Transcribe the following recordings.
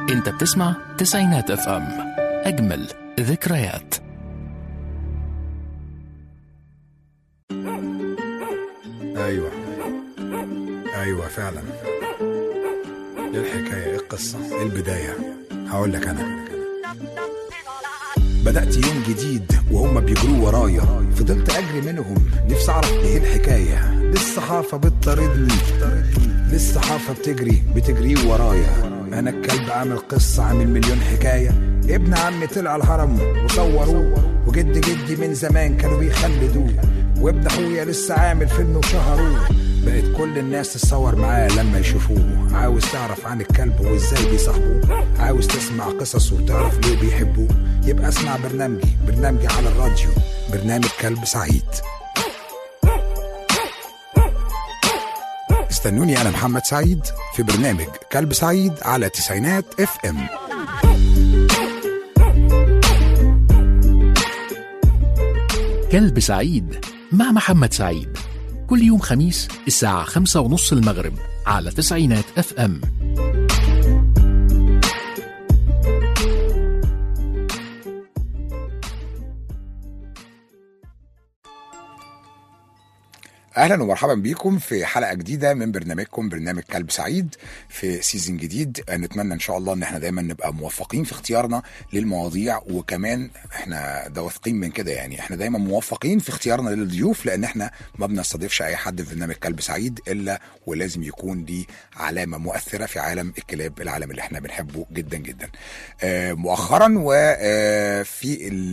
انت بتسمع تسعينات اف ام اجمل ذكريات ايوه ايوه فعلا ايه الحكايه ايه القصه ايه البدايه هقول لك انا بدأت يوم جديد وهم بيجروا ورايا فضلت أجري منهم نفسي أعرف إيه الحكاية للصحافة بتطاردني للصحافة بتجري بتجري ورايا أنا الكلب عامل قصة عامل مليون حكاية ابن عمي طلع الهرم وصوروه وجد جدي من زمان كانوا بيخلدوه وابن أخويا لسه عامل فيلم وشهروه بقت كل الناس تتصور معاه لما يشوفوه عاوز تعرف عن الكلب وازاي بيصاحبوه عاوز تسمع قصصه وتعرف ليه بيحبوه يبقى اسمع برنامجي برنامجي على الراديو برنامج كلب سعيد استنوني انا محمد سعيد في برنامج كلب سعيد على تسعينات اف ام كلب سعيد مع محمد سعيد كل يوم خميس الساعة خمسة ونص المغرب على تسعينات اف ام اهلا ومرحبا بيكم في حلقه جديده من برنامجكم برنامج كلب سعيد في سيزون جديد نتمنى ان شاء الله ان احنا دايما نبقى موفقين في اختيارنا للمواضيع وكمان احنا ده واثقين من كده يعني احنا دايما موفقين في اختيارنا للضيوف لان احنا ما بنستضيفش اي حد في برنامج كلب سعيد الا ولازم يكون ليه علامه مؤثره في عالم الكلاب العالم اللي احنا بنحبه جدا جدا آه، مؤخرا وفي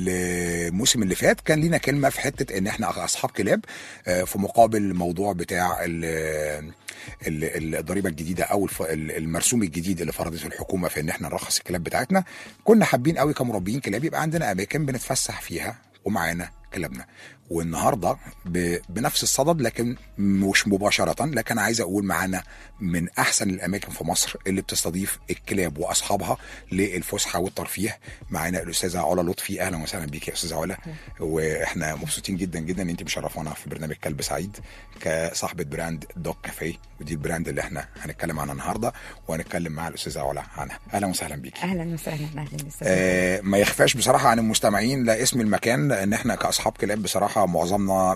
الموسم اللي فات كان لينا كلمه في حته ان احنا اصحاب كلاب آه، في مقابل الموضوع بتاع ال- ال- الضريبه الجديده او الف- ال- المرسوم الجديد اللي فرضته الحكومه في ان احنا نرخص الكلاب بتاعتنا كنا حابين قوي كمربيين كلاب يبقى عندنا اماكن بنتفسح فيها ومعانا كلابنا والنهارده ب- بنفس الصدد لكن مش مباشره لكن عايز اقول معانا من احسن الاماكن في مصر اللي بتستضيف الكلاب واصحابها للفسحه والترفيه معانا الاستاذه علا لطفي اهلا وسهلا بيك يا استاذه علا واحنا مبسوطين جدا جدا ان انت مشرفانا في برنامج كلب سعيد كصاحبه براند دوك كافيه ودي البراند اللي احنا هنتكلم عنها النهارده وهنتكلم مع الاستاذه علا عنها اهلا وسهلا بيك اهلا وسهلا اهلا وسهلا آه، ما يخفاش بصراحه عن المستمعين لا اسم المكان لان احنا كاصحاب كلاب بصراحه معظمنا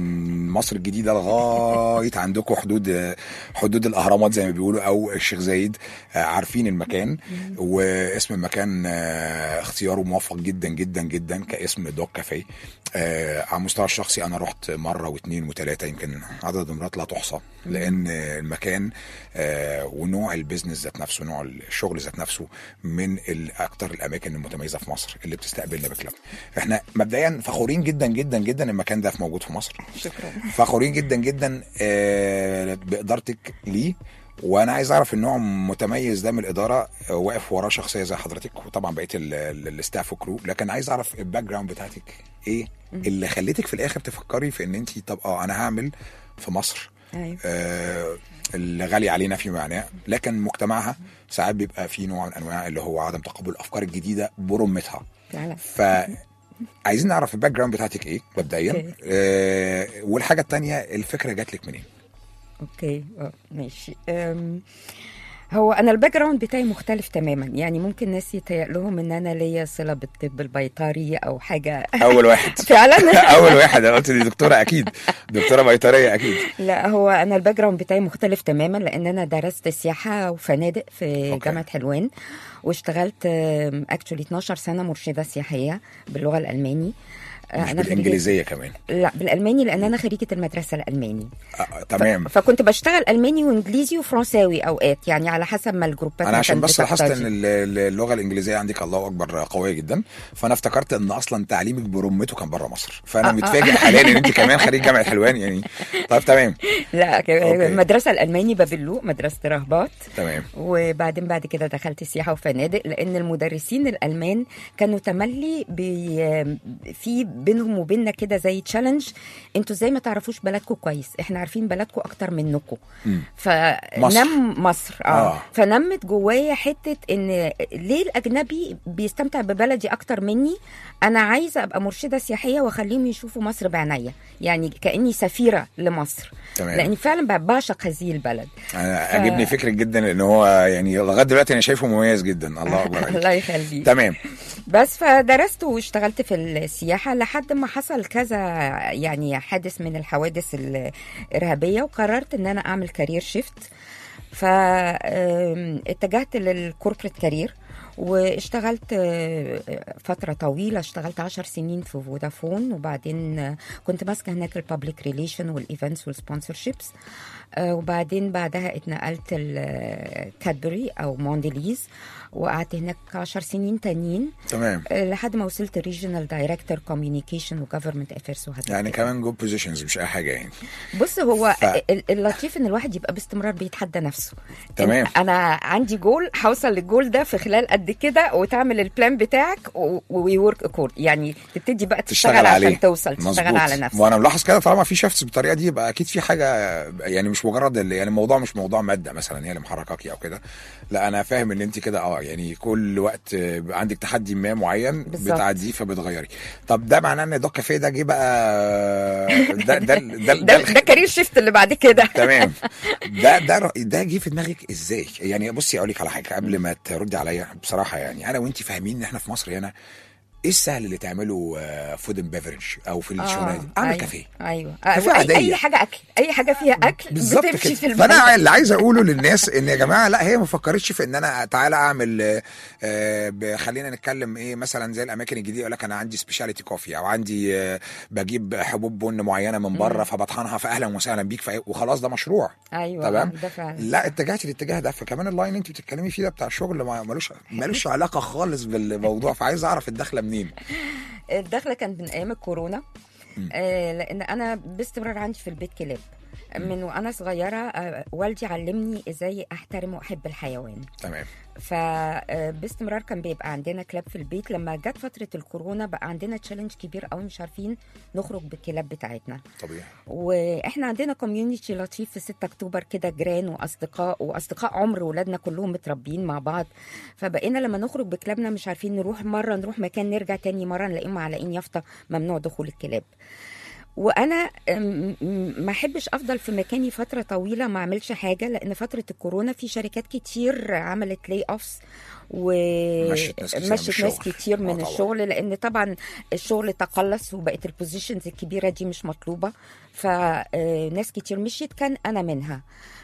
من مصر الجديده لغايه عندكم حدود آه، حدود الاهرامات زي ما بيقولوا او الشيخ زايد آه، عارفين المكان واسم المكان آه، اختياره موفق جدا جدا جدا كاسم دوك كافيه آه، على المستوى الشخصي انا رحت مره واثنين وثلاثه يمكن عدد المرات لا تحصى لان المكان آه، ونوع البيزنس ذات نفسه نوع الشغل ذات نفسه من ال- اكتر الاماكن المتميزه في مصر اللي بتستقبلنا بكلاب احنا مبدئيا فخورين جدا جدا جدا المكان ده في موجود في مصر شكرا فخورين جدا جدا آه، بادارتك ليه وانا عايز اعرف النوع متميز ده من الاداره آه، واقف وراه شخصيه زي حضرتك وطبعا بقيه ال- ال- الستاف وكرو لكن عايز اعرف الباك جراوند بتاعتك ايه اللي خليتك في الاخر تفكري في ان انت طب اه انا هعمل في مصر ايوه آه، اللي غالي علينا في معناه لكن مجتمعها ساعات بيبقى في نوع من انواع اللي هو عدم تقبل الافكار الجديده برمتها فعلا ف عايزين نعرف الباك جراوند بتاعتك ايه مبدئيا أوكي. آه والحاجه الثانيه الفكره جات لك منين اوكي اه ماشي أم، هو انا الباك جراوند بتاعي مختلف تماما يعني ممكن ناس يتهيأ لهم ان انا ليا صله بالطب البيطري او حاجه اول واحد فعلا اول واحد انا قلت دي دكتوره اكيد دكتوره بيطريه اكيد لا هو انا الباك جراوند بتاعي مختلف تماما لان انا درست سياحه وفنادق في أوكي. جامعه حلوان واشتغلت اكشولي 12 سنه مرشده سياحيه باللغه الالماني آه، مش أنا خريجة- بالانجليزيه كمان لا بالالماني لان انا خريجه المدرسه الالماني آه آه، تمام ف... فكنت بشتغل الماني وانجليزي وفرنساوي اوقات يعني على حسب ما الجروبات انا ما عشان كانت بس لاحظت بتحتاج. ان ال- ال- اللغه الانجليزيه عندك الله اكبر قويه جدا فانا افتكرت ان اصلا تعليمك برمته كان بره مصر فانا آه، آه. متفاجئ حاليا ان انت كمان خريج جامعه حلوان يعني طيب تمام لا ك- أوكي. المدرسه الالماني بابلو مدرسه رهبات تمام وبعدين بعد كده دخلت سياحه وفنادق لان المدرسين الالمان كانوا تملي بي في بينهم وبيننا كده زي تشالنج انتوا ازاي ما تعرفوش بلدكم كويس احنا عارفين بلدكم اكتر منكم مم. فنم مصر اه, آه. آه. فنمت جوايا حته ان ليه الاجنبي بيستمتع ببلدي اكتر مني انا عايزه ابقى مرشده سياحيه واخليهم يشوفوا مصر بعينيا يعني كاني سفيره لمصر تمام. لاني فعلا بعشق هذه البلد انا ف- عجبني فكرك جدا لان هو يعني لغايه دلوقتي انا شايفه مميز جدا الله اكبر عليك. الله يخليك تمام بس فدرست واشتغلت في السياحة لحد ما حصل كذا يعني حادث من الحوادث الإرهابية وقررت إن أنا أعمل كارير شيفت فاتجهت للكوربريت كارير واشتغلت آه، فترة طويلة اشتغلت عشر سنين في فودافون وبعدين آه، كنت ماسكة هناك البابليك ريليشن والايفنتس والسبونسرشيبس وبعدين بعدها اتنقلت الكادبري او مونديليز وقعدت هناك عشر سنين تانيين تمام آه، لحد ما وصلت ريجنال دايركتور كوميونيكيشن وجفرمنت افيرز وهكذا يعني كمان جود بوزيشنز مش اي حاجه يعني بص هو ف- ال- اللطيف ان الواحد يبقى باستمرار بيتحدى نفسه تمام. إن انا عندي جول هوصل للجول ده في خلال قد كده وتعمل البلان بتاعك ويورك اكورد يعني تبتدي بقى تشتغل, تشتغل عليه عشان توصل تشتغل مظبوط. على نفسك وانا ملاحظ كده طالما في شيفتس بالطريقه دي يبقى اكيد في حاجه يعني مش مجرد اللي يعني الموضوع مش موضوع ماده مثلا هي اللي محركاكي او كده لا انا فاهم ان انت كده اه يعني كل وقت بيبقى عندك تحدي ما معين بالظبط. بتعديه فبتغيري طب ده معناه ان دوك كافيه ده جه بقى ده ده ده, ده, الخ- ده كارير شيفت اللي بعد كده تمام ده ده ده جه في دماغك ازاي؟ يعني بصي اقول لك على حاجه قبل ما تردي عليا بصراحه يعني انا وانت فاهمين ان احنا في مصر هنا ايه السهل اللي تعمله فود اند بيفرج او في الشغلانه دي؟ اعمل أيوة. كافيه ايوه كافيه أي, عادية. اي حاجه اكل اي حاجه فيها اكل بالظبط بتمشي كده في البلد فانا اللي عايز اقوله للناس ان يا جماعه لا هي ما فكرتش في ان انا تعالى اعمل آه، آه، ب- خلينا نتكلم ايه مثلا زي الاماكن الجديده يقول لك انا عندي سبيشاليتي كوفي او عندي آه، بجيب حبوب بن معينه من بره فبطحنها فاهلا وسهلا بيك فإيه، وخلاص ده مشروع ايوه تمام ده فعلا لا اتجهت الاتجاه ده فكمان اللاين اللي انت بتتكلمي فيه ده بتاع الشغل ما- ملوش ملوش علاقه خالص بالموضوع فعايز اعرف الدخله منين الدخله كانت من ايام الكورونا آه لان انا باستمرار عندي في البيت كلاب من وانا صغيره آه والدي علمني ازاي احترم واحب الحيوان تمام فباستمرار كان بيبقى عندنا كلاب في البيت لما جت فتره الكورونا بقى عندنا تشالنج كبير قوي مش عارفين نخرج بالكلاب بتاعتنا طبيعي واحنا عندنا كوميونيتي لطيف في 6 اكتوبر كده جيران واصدقاء واصدقاء عمر ولادنا كلهم متربيين مع بعض فبقينا لما نخرج بكلابنا مش عارفين نروح مره نروح مكان نرجع تاني مره نلاقيهم معلقين يافطه ممنوع دخول الكلاب وانا أم، م- ما احبش افضل في مكاني فتره طويله ما اعملش حاجه لان فتره الكورونا في شركات كتير عملت لاي اوفس مشت ناس كتير من ومشت ناس الشغل. كتير آه من طبعاً. الشغل لان طبعا الشغل تقلص وبقت البوزيشنز الكبيره دي مش مطلوبه فناس كتير مشيت كان انا منها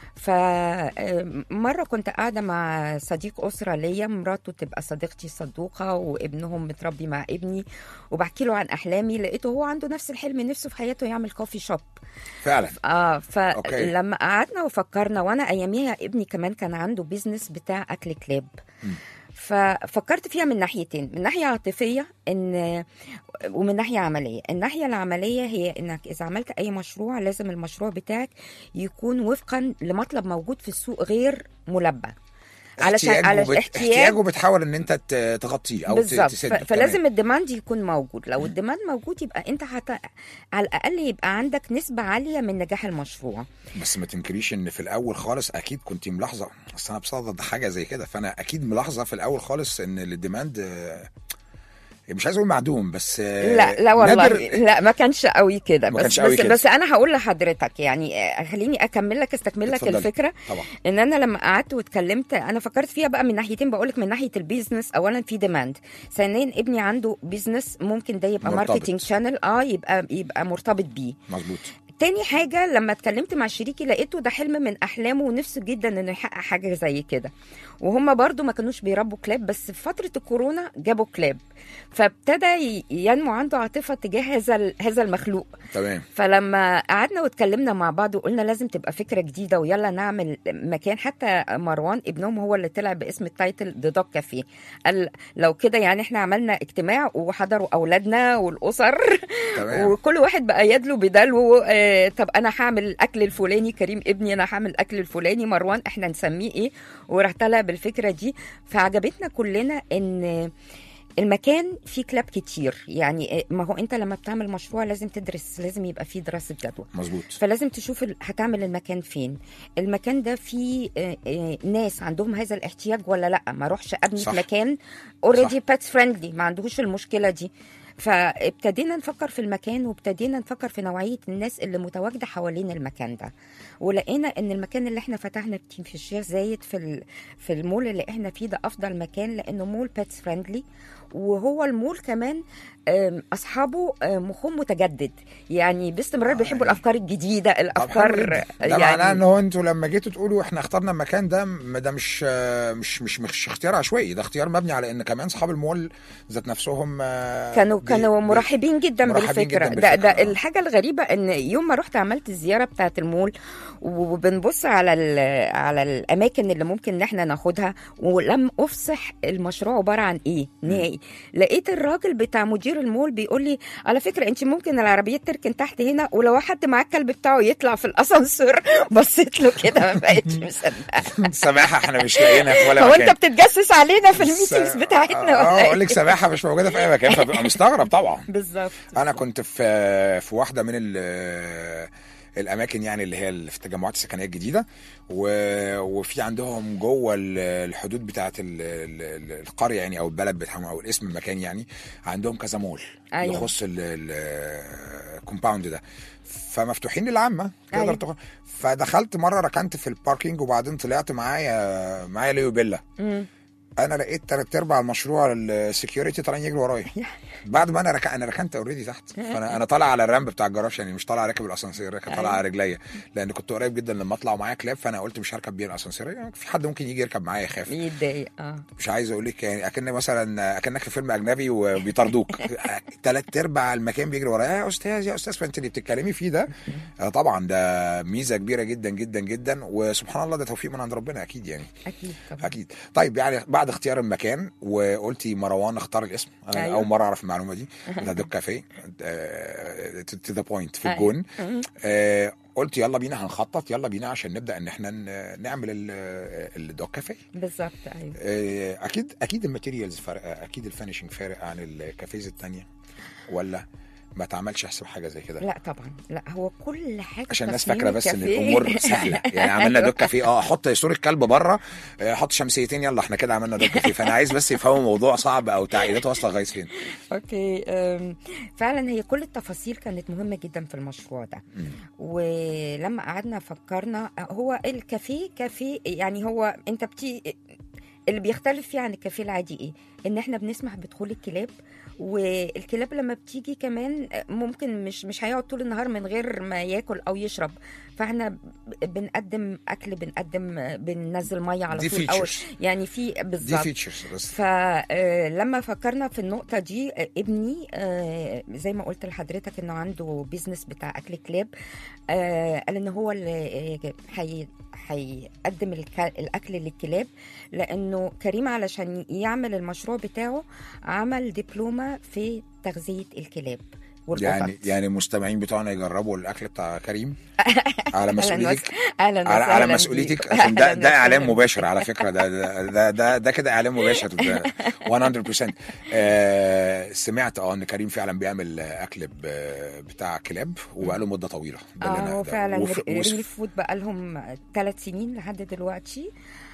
فمرة كنت قاعدة مع صديق أسرة ليا مراته تبقى صديقتي الصدوقة وابنهم متربي مع ابني وبحكي له عن أحلامي لقيته هو عنده نفس الحلم نفسه في حياته يعمل كوفي شوب فعلا اه أوكي. فلما قعدنا وفكرنا وانا اياميها ابني كمان كان عنده بيزنس بتاع اكل كلاب ففكرت فيها من ناحيتين من ناحيه عاطفيه ان ومن ناحيه عمليه الناحيه العمليه هي انك اذا عملت اي مشروع لازم المشروع بتاعك يكون وفقا لمطلب موجود في السوق غير ملبى علشان احتياجه على بت... احتياج احتياجه بتحاول ان انت ت- تغطيه او ت- بالظبط تسده ف- فلازم الديماند يكون موجود لو الديماند موجود يبقى انت حت... على الاقل يبقى عندك نسبه عاليه من نجاح المشروع بس ما تنكريش ان في الاول خالص اكيد كنت ملاحظه اصل انا بصدد حاجه زي كده فانا اكيد ملاحظه في الاول خالص ان الديماند آه، مش عايز اقول معدوم بس آه، لا لا والله نادر لا ما كانش قوي كده ما بس كانش قوي بس, كده. بس انا هقول لحضرتك يعني آه، خليني اكمل لك استكمل لك اتفضلي. الفكره طبعا ان انا لما قعدت واتكلمت انا فكرت فيها بقى من ناحيتين بقول لك من ناحيه البيزنس اولا في ديماند ثانيا ابني عنده بيزنس ممكن ده يبقى مرتبط. ماركتنج شانل اه يبقى يبقى مرتبط بيه مظبوط تاني حاجة لما اتكلمت مع شريكي لقيته ده حلم من أحلامه ونفسه جدا إنه يحقق حاجة زي كده وهم برضو ما كانوش بيربوا كلاب بس في فترة الكورونا جابوا كلاب فابتدى ي- ينمو عنده عاطفة تجاه هذا ال- هذا المخلوق تمام فلما قعدنا واتكلمنا مع بعض وقلنا لازم تبقى فكرة جديدة ويلا نعمل مكان حتى مروان ابنهم هو اللي طلع باسم التايتل ذا دوج كافيه قال لو كده يعني احنا عملنا اجتماع وحضروا أولادنا والأسر تمام وكل واحد بقى يدلو بدلو آه طب انا هعمل الاكل الفلاني كريم ابني انا هعمل الاكل الفلاني مروان احنا نسميه ايه وراح طالع بالفكره دي فعجبتنا كلنا ان المكان فيه كلاب كتير يعني ما هو انت لما بتعمل مشروع لازم تدرس لازم يبقى فيه دراسه جدوى مظبوط فلازم تشوف ال- هتعمل المكان فين المكان ده فيه آه، آه، ناس عندهم هذا الاحتياج ولا لا ما اروحش ابني صح. في مكان اوريدي بيت فريندلي ما عندهوش المشكله دي فابتدينا نفكر في المكان وابتدينا نفكر في نوعيه الناس اللي متواجده حوالين المكان ده ولقينا ان المكان اللي احنا فتحنا فيه في الشيخ زايد في ال- في المول اللي احنا فيه ده افضل مكان لانه مول بيتس فريندلي وهو المول كمان آم، اصحابه آم، مخهم متجدد يعني باستمرار بيحبوا الافكار الجديده طب حلو الافكار جدا. ده معناه ان هو انتوا لما جيتوا تقولوا احنا اخترنا المكان ده م- ده مش آه، مش مش مش اختيار عشوائي ده اختيار مبني على ان كمان اصحاب المول ذات نفسهم آه، كانوا بي- كانوا بي- مرحبين جدا مرحبين بالفكره جداً ده ده بالفكرة، آه. الحاجه الغريبه ان يوم ما رحت عملت الزياره بتاعه المول وبنبص على ال- على الاماكن اللي ممكن ان احنا ناخدها ولم افصح المشروع عباره عن ايه نهائي لقيت الراجل بتاع مدير المول بيقول لي على فكره انت ممكن العربيه تركن تحت هنا ولو حد معاه الكلب بتاعه يطلع في الاسانسير بصيت له كده ما بقتش مصدقه سماحه احنا مش لاقيينها في ولا هو مكان انت بتتجسس علينا في الميتنجز بتاعتنا اه ولا اقول لك ايه سماحه مش موجوده في اي مكان فببقى مستغرب طبعا بالظبط انا كنت في في واحده من ال الاماكن يعني اللي هي اللي في التجمعات السكنيه الجديده و... وفي عندهم جوه ال- الحدود بتاعه ال... ال... القريه يعني او البلد بتاعهم او الاسم المكان يعني عندهم كذا مول أيوة. يخص الكومباوند ده فمفتوحين للعامه تقدر أيوة. تخ... فدخلت مره ركنت في الباركينج وبعدين طلعت معايا معايا ليو بيلا مم. انا لقيت تلات ارباع المشروع السكيورتي طالعين يجروا ورايا بعد ما انا رك... انا ركنت اوريدي تحت فانا انا طالع على الرامب بتاع الجراج يعني مش طالع راكب الاسانسير راكب طالع أيوة. على رجليا لان كنت قريب جدا لما اطلع ومعايا كلاب فانا قلت مش هركب بيه الاسانسير يعني في حد ممكن يجي يركب معايا يخاف يتضايق اه مش عايز اقول لك يعني اكن مثلا اكنك في فيلم اجنبي وبيطاردوك تلات ارباع المكان بيجري ورايا يا استاذ يا استاذ فانت اللي بتتكلمي فيه ده آه طبعا ده ميزه كبيره جدا جدا جدا وسبحان الله ده توفيق من عند ربنا اكيد يعني اكيد طبعا اكيد طيب يعني بعد اختيار المكان وقلتي مروان اختار الاسم انا أيوة. أيوة. اول مره اعرف المعلومه دي ده دوك كافيه تو ذا بوينت في الجون أيوة. آه قلت يلا بينا هنخطط يلا بينا عشان نبدا ان احنا ن- نعمل ال- الدوك كافيه بالظبط ايوه آه، اكيد اكيد الماتيريالز فارقه اكيد الفينشنج فارق عن الكافيز التانية ولا ما تعملش حساب حاجه زي كده لا طبعا لا هو كل حاجه عشان الناس تصميم فاكره بس ان الكافيه. الامور سهله يعني عملنا أيوة. دوك كافيه اه حط صوره كلب بره آه، حط شمسيتين يلا احنا كده عملنا دوك كافيه فانا عايز بس يفهموا موضوع صعب او تعقيدات واصله لغايه فين اوكي أم، فعلا هي كل التفاصيل كانت مهمه جدا في المشروع ده ولما قعدنا فكرنا هو الكافيه كافيه يعني هو انت بتي اللي بيختلف فيه عن الكافيه العادي ايه ان احنا بنسمح بدخول الكلاب والكلاب لما بتيجي كمان ممكن مش مش هيقعد طول النهار من غير ما ياكل او يشرب فاحنا بنقدم اكل بنقدم بننزل ميه على دي طول اول features. يعني في دي بالظبط فيتشرز بس فلما فكرنا في النقطة دي آه، ابني آه، زي ما قلت لحضرتك انه عنده بيزنس بتاع اكل كلاب آه، قال ان هو اللي آه، هي- هيقدم الك- الاكل للكلاب لانه كريم علشان يعمل المشروع بتاعه عمل دبلومة في تغذية الكلاب والقطط يعني يعني المستمعين بتوعنا يجربوا الاكل بتاع كريم على أهلاً مسؤوليتك وس- اهلا على, على وسهلاً مسؤوليتك بيك. عشان ده أهلاً ده اعلان وسهلاً. مباشر على فكره ده ده ده ده, ده كده اعلان مباشر ده 100% آه سمعت اه ان كريم فعلا بيعمل اكل ب- بتاع كلاب وبقاله مده طويله ده اللي اه أنا- هو ده- فعلا وف- وص- ريل فود بقى لهم ثلاث سنين لحد دلوقتي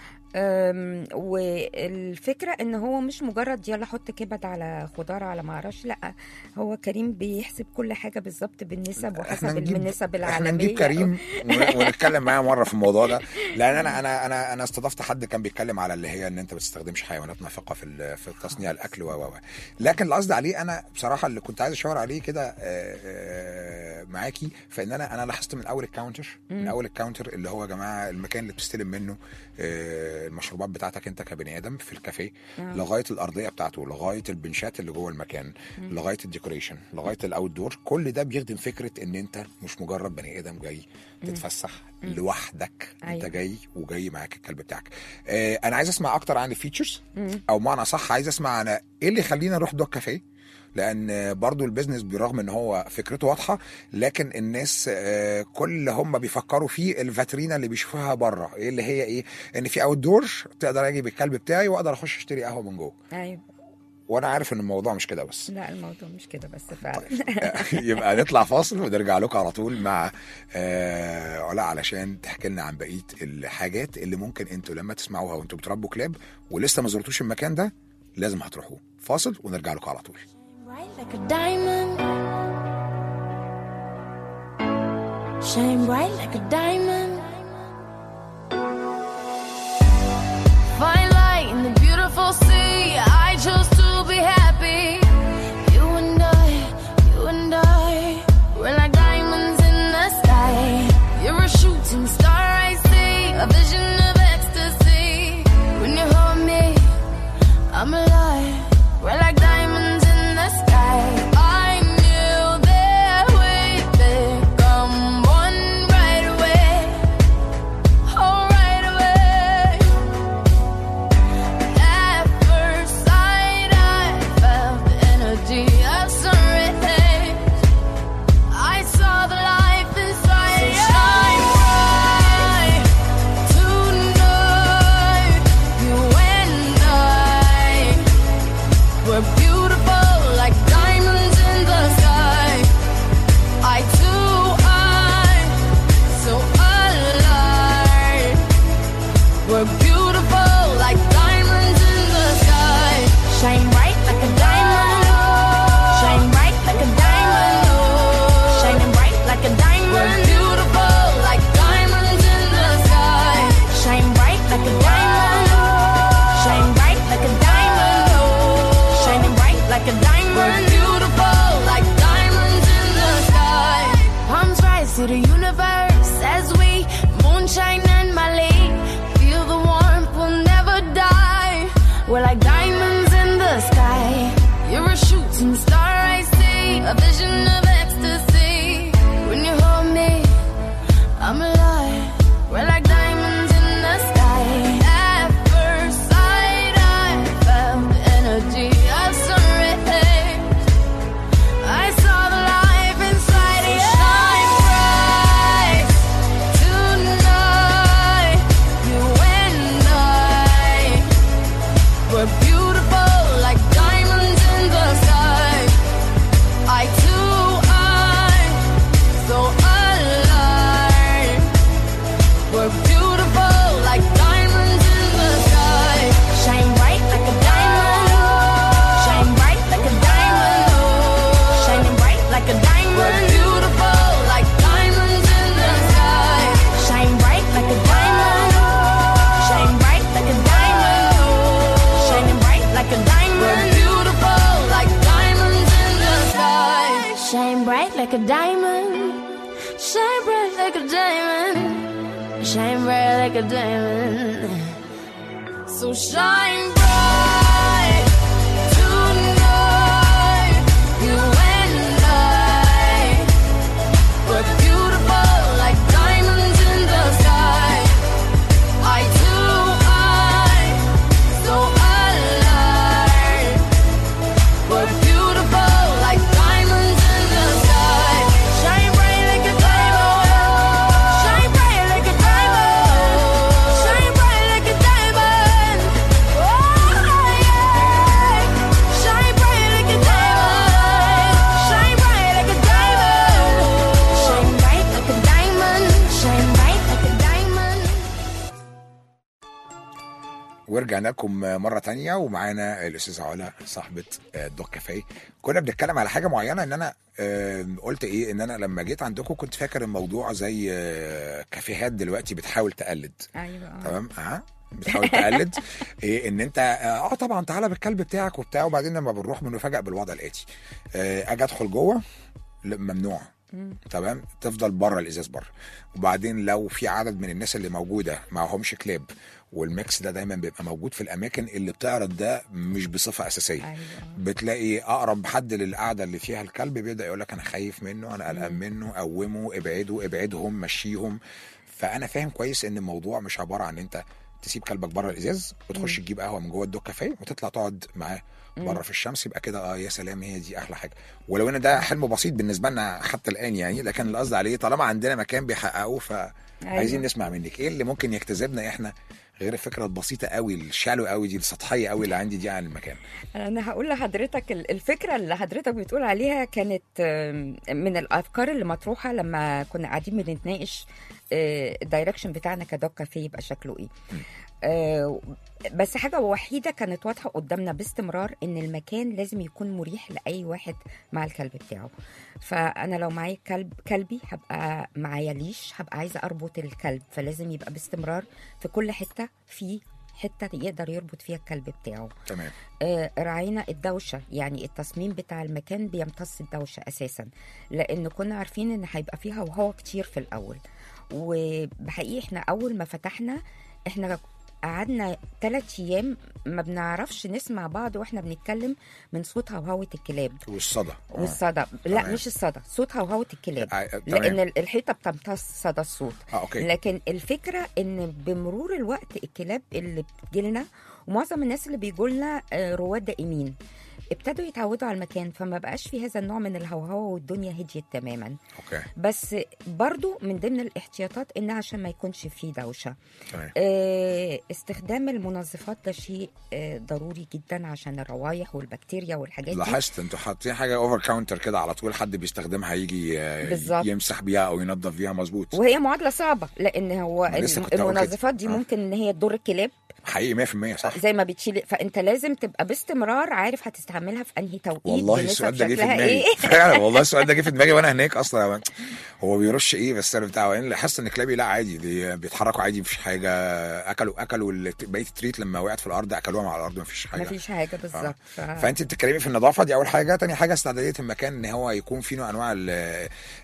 أم، والفكره ان هو مش مجرد يلا حط كبد على خضار على ما اعرفش لا هو كريم بيحسب كل حاجه بالظبط بالنسب وحسب النسب احنا العالميه نجيب كريم ون- ونتكلم معاه مره في الموضوع ده لان انا انا انا انا استضفت حد كان بيتكلم على اللي هي ان انت ما تستخدمش حيوانات نافقه في ال- في تصنيع الاكل و و و. لكن اللي قصدي عليه انا بصراحه اللي كنت عايز اشاور عليه كده آه، آه، معاكي فان انا انا لاحظت من اول الكاونتر من اول الكاونتر اللي هو يا جماعه المكان اللي بتستلم منه آه، المشروبات بتاعتك انت كبني ادم في الكافيه لغايه الارضيه بتاعته لغايه البنشات اللي جوه المكان لغايه الديكوريشن لغايه الاوت دور كل ده بيخدم فكره ان انت مش مجرد بني ادم جاي تتفسح لوحدك انت أيوة. جاي وجاي معاك الكلب بتاعك آه انا عايز اسمع اكتر عن الفيتشرز او معنى صح عايز اسمع انا ايه اللي يخلينا نروح دوك كافيه لان برضو البيزنس برغم ان هو فكرته واضحه لكن الناس آه، كل اللي هم بيفكروا فيه الفاترينا اللي بيشوفوها بره ايه اللي هي ايه ان في اوت دور تقدر اجيب الكلب بتاعي واقدر اخش اشتري قهوه من جوه ايوه وانا عارف ان الموضوع مش كده بس لا الموضوع مش كده بس فعلا يبقى نطلع فاصل ونرجع لكم على طول مع آه علا علشان تحكي لنا عن بقيه الحاجات اللي ممكن انتوا لما تسمعوها وانتوا بتربوا كلاب ولسه ما زرتوش المكان ده لازم هتروحوه فاصل ونرجع لكم على طول Bright like a diamond. Shine bright like a diamond. Fine light in the beautiful sea. I chose to be happy. You and I, you and I, we're like diamonds in the sky. You're a shooting star, I see, a vision of ecstasy. When you hold me, I'm alive. We're like diamonds in the sky. I knew that we'd become one right away. Oh, right away. At first sight, I felt the energy of sun rays. I saw the life inside you. Shine bright tonight. You and I. We're beautiful like diamonds in the sky. Eye to eye, so alive. We're beautiful like diamonds in the sky. Shine bright like a diamond. Shine bright like a diamond. Shining bright like a diamond. We're beautiful like diamonds in the sky. Shine bright like a diamond. Shine bright like a diamond. Shining bright like a diamond. We're beautiful like diamonds in the sky. Palms rise to the universe as we moonshine and Mali. Feel the warmth, we'll never die. We're like diamonds in the sky. You're a shooting star, I see. A vision of ecstasy. When you hold me, I'm alive. We're like diamonds in the sky. At first sight, I felt the energy of sun rays. I saw the life inside of you. Shine bright tonight. You and I. We're beautiful like diamonds in the sky. Eye to eye, so alive. We're beautiful like diamonds in the sky. Shine bright like a diamond. Shine bright like a diamond. Shining bright like a diamond. We're beautiful like diamonds in the sky. Shine bright like a diamond. Shine bright like a diamond. Shining bright like a diamond. We're beautiful like diamonds in the sky. Shine bright like a diamond. Shine bright like a diamond. Shine bright like a diamond. So shine bright tonight. You and I. We're beautiful like diamonds in the sky. Eye to eye, so alive. We're beautiful like diamonds in the sky. Shine bright like a diamond. Shine bright like a diamond. Shine bright like a diamond. Oh yeah. Shine bright like a diamond. Shine bright like a diamond. Shine bright like a diamond. Shine bright like a diamond. ورجعنا لكم مرة تانية ومعانا الأستاذة علا صاحبة آه، دوك كافيه كنا بنتكلم على حاجة معينة إن أنا آه، قلت إيه إن أنا لما جيت عندكم كنت فاكر الموضوع زي آه، كافيهات دلوقتي بتحاول تقلد ايوه آه. تمام اه بتحاول تقلد إيه ان انت اه طبعا تعالى بالكلب بتاعك وبتاع وبعدين لما بنروح بنفاجئ بالوضع الاتي آه، اجي ادخل جوه لا، ممنوع تمام تفضل بره الازاز بره وبعدين لو في عدد من الناس اللي موجوده معهمش كلاب والميكس ده دايما بيبقى موجود في الاماكن اللي بتعرض ده مش بصفه اساسيه ايوه بتلاقي اقرب حد للقعده اللي فيها الكلب بيبدا يقول لك انا خايف منه انا قلقان منه قومه ابعده ابعدهم مشيهم فانا فاهم كويس ان الموضوع مش عباره عن انت تسيب كلبك بره الازاز وتخش تجيب قهوه من جوه الدوك كافيه وتطلع تقعد معاه بره في الشمس يبقى كده اه يا سلام هي دي احلى حاجه ولو ان ده حلم بسيط بالنسبه لنا حتى الان يعني لكن اللي قصدي عليه طالما عندنا مكان بيحققوه ف أيوة. عايزين نسمع منك ايه اللي ممكن يجتذبنا احنا غير الفكره البسيطه قوي الشالو قوي دي السطحيه قوي اللي عندي دي عن المكان انا هقول لحضرتك ال- الفكره اللي حضرتك بتقول عليها كانت آم، من الافكار اللي مطروحه لما كنا قاعدين بنتناقش آه، الدايركشن بتاعنا كدوك كافيه يبقى شكله ايه آه، بس حاجه وحيده كانت واضحه قدامنا باستمرار ان المكان لازم يكون مريح لاي واحد مع الكلب بتاعه فانا لو معايا كلب كلبي هبقى معايا ليش هبقى عايزه اربط الكلب فلازم يبقى باستمرار في كل حته في حته يقدر يربط فيها الكلب بتاعه تمام آه، راعينا الدوشه يعني التصميم بتاع المكان بيمتص الدوشه اساسا لان كنا عارفين ان هيبقى فيها وهوا كتير في الاول وبحقيقي احنا اول ما فتحنا احنا قعدنا ثلاث ايام ما بنعرفش نسمع بعض واحنا بنتكلم من صوت هوهوه الكلاب والصدى آه. والصدى لا تمام. مش الصدى صوت هوهوه الكلاب آه، تمام. لان ال- الحيطه بتمتص صدى الصوت اه اوكي لكن الفكره ان بمرور الوقت الكلاب اللي بتجيلنا ومعظم الناس اللي بيجولنا آه، رواد دائمين ابتدوا يتعودوا على المكان فما بقاش في هذا النوع من الهوهوه والدنيا هديت تماما اوكي بس برضو من ضمن الاحتياطات ان عشان ما يكونش فيه دوشه تمام آه، استخدام المنظفات ده شيء آه، ضروري جدا عشان الروائح والبكتيريا والحاجات دي لاحظت انتوا حاطين حاجه اوفر كاونتر كده على طول حد بيستخدمها يجي آه، بالظبط. يمسح بيها او ينظف بيها مظبوط وهي معادله صعبه لان هو أنا لسه كنت هقول كده. المنظفات دي آه. ممكن ان هي تضر الكلاب حقيقي 100% صح زي ما بتشيل فانت لازم تبقى باستمرار عارف هتستعملها في انهي توقيت والله بنسب السؤال ده جه في شكلها دماغي ايه فعلا والله السؤال ده جه في دماغي وانا هناك اصلا هو بيرش ايه بس انا بتاع اللي حاسس ان كلابي لا عادي دي بيتحركوا عادي مفيش حاجه اكلوا اكلوا ال- بقيه التريت لما وقعت في الارض اكلوها مع الارض مفيش حاجه مفيش حاجه بالظبط ف... فانت بتتكلمي في النظافه دي اول حاجه تاني حاجه استعداديه المكان ان هو يكون فيه نوع انواع ال- آه،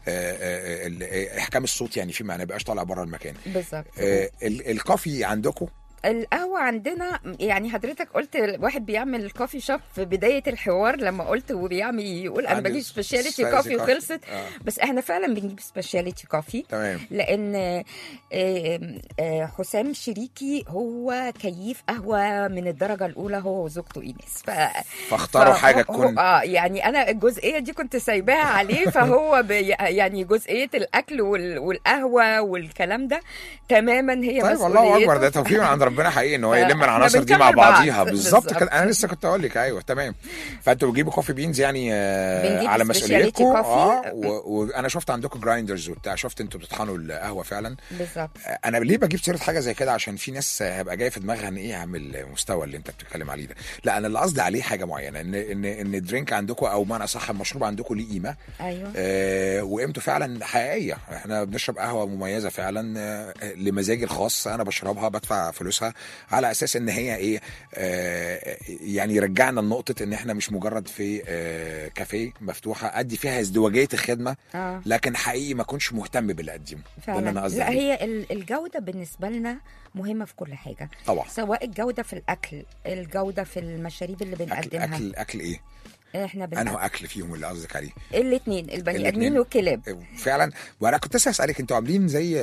آه، ال- احكام الصوت يعني فيه ما نبقاش طالع بره المكان بالظبط آه، ال- الكافي عندكم القهوة عندنا يعني حضرتك قلت واحد بيعمل الكوفي شوب في بداية الحوار لما قلت وبيعمل يقول انا عندي بجيب سبيشاليتي سبيشاليتي كوفي كوفي. وخلصت آه. بس احنا فعلا بنجيب سبيشاليتي كوفي تمام لان آه، آه، حسام شريكي هو كيف قهوة من الدرجة الأولى هو وزوجته إيناس ف... فاختاروا فهو- حاجه هو- تكون اه يعني انا الجزئيه دي كنت سايباها عليه فهو بي يعني جزئيه الاكل وال- والقهوه والكلام ده تماما هي طيب الله اكبر مسؤوليته. ده توفيق من عند ربنا حقيقي ان هو ف- يلم احنا العناصر دي مع بنكمل بعض. بعضيها بالظبط بالظبط. كده انا لسه كنت اقول لك ايوه تمام فانتوا بتجيبوا كوفي بينز يعني آه، بنجيب على specialty مسؤوليتكم coffee. اه و- وانا شفت عندكم جرايندرز وبتاع شفت انتوا بتطحنوا القهوه فعلا بالظبط آه، انا ليه بجيب سيره حاجه زي كده عشان في ناس آه، هيبقى جايه في دماغها ان ايه يا عم المستوى اللي انت بتتكلم عليه ده لا انا اللي قصدي عليه حاجه معينه ان ان ان الدرينك عندكم او معنى اصح المشروب عندكم ليه قيمه ايوه آه، وقيمته فعلا حقيقيه احنا بنشرب قهوه مميزه فعلا آه، لمزاجي الخاص انا بشربها بدفع فلوسها على اساس ان هي ايه آه، يعني رجعنا لنقطه ان احنا مش مجرد في آه، كافيه مفتوحه ادي فيها ازدواجيه الخدمه اه لكن حقيقي ما كنتش مهتم باللي اقدمه ده اللي انا فعلا قصدي لا عليه. هي ال- الجوده بالنسبه لنا مهمه في كل حاجه طبعا سواء الجوده في الاكل الجوده في المشاريب اللي اكل بنقدمها اكل اكل ايه احنا بن... انه اكل فيهم اللي قصدك عليه الاثنين البني الاتنين. ادمين والكلاب فعلا وانا كنت لسه اسالك انتوا عاملين زي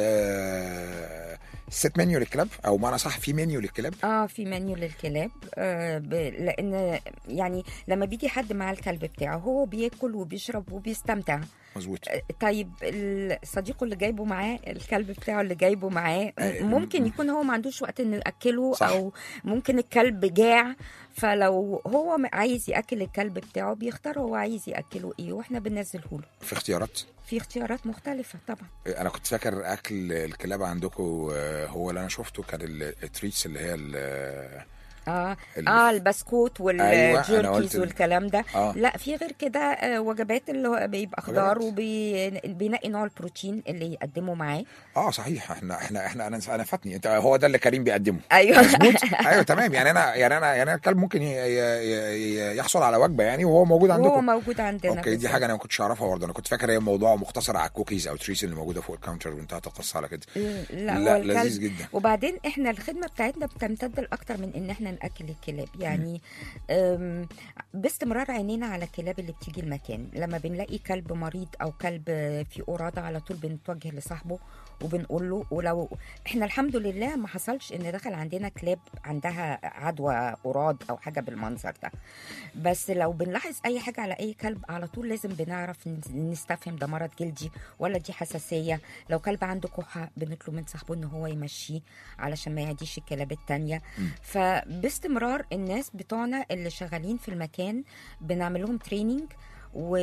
آه، ست منيو للكلاب او معنى صح في منيو للكلاب اه في منيو للكلاب آه ب... لان يعني لما بيجي حد مع الكلب بتاعه هو بياكل وبيشرب وبيستمتع مظبوط آه، طيب ال- صديقه اللي جايبه معاه الكلب بتاعه اللي جايبه معاه آه، ممكن يكون هو ما عندوش وقت انه ياكله صح. او ممكن الكلب جاع فلو هو م- عايز ياكل الكلب بتاعه بيختار هو عايز ياكله ايه واحنا بننزله له في اختيارات في اختيارات مختلفه طبعا انا كنت فاكر اكل الكلاب عندكم آه، هو اللي انا شفته كان ال- التريتس اللي هي ال- اه ال- اه البسكوت أيوة، أنا قلت والجيركيز ال- والكلام ده اه لا في غير كده آه، وجبات اللي هو بيبقى خضار وجبات. وبينقي نوع البروتين اللي يقدمه معاه اه صحيح احنا احنا احنا انا انا فاتني انت هو ده اللي كريم بيقدمه ايوه مظبوط ايوه تمام يعني انا يعني انا يعني أنا الكلب ممكن ي- ي- ي- يحصل على وجبه يعني وهو موجود وهو عندكم موجود عندنا اوكي دي بالظبط. حاجه انا ما كنتش اعرفها برضه انا كنت فاكر هي موضوع مختصر على الكوكيز او تريس اللي موجوده فوق الكاونتر وانتهت القصه على كده لا, لا هو الكلب لذيذ جدا وبعدين احنا الخدمه بتاعتنا بتمتد لاكتر من ان احنا ناكل الكلاب يعني أم، باستمرار عينينا على الكلاب اللي بتيجي المكان لما بنلاقي كلب مريض او كلب في قراده على طول بنتوجه لصاحبه وبنقول له ولو احنا الحمد لله ما حصلش ان دخل عندنا كلاب عندها عدوى قراد او حاجه بالمنظر ده بس لو بنلاحظ اي حاجه على اي كلب على طول لازم بنعرف ن- نستفهم ده مرض جلدي ولا دي حساسيه لو كلب عنده كحه بنطلب من صاحبه ان هو يمشيه علشان ما يعديش الكلاب التانية فباستمرار الناس بتوعنا اللي شغالين في المكان بنعمل لهم تريننج و...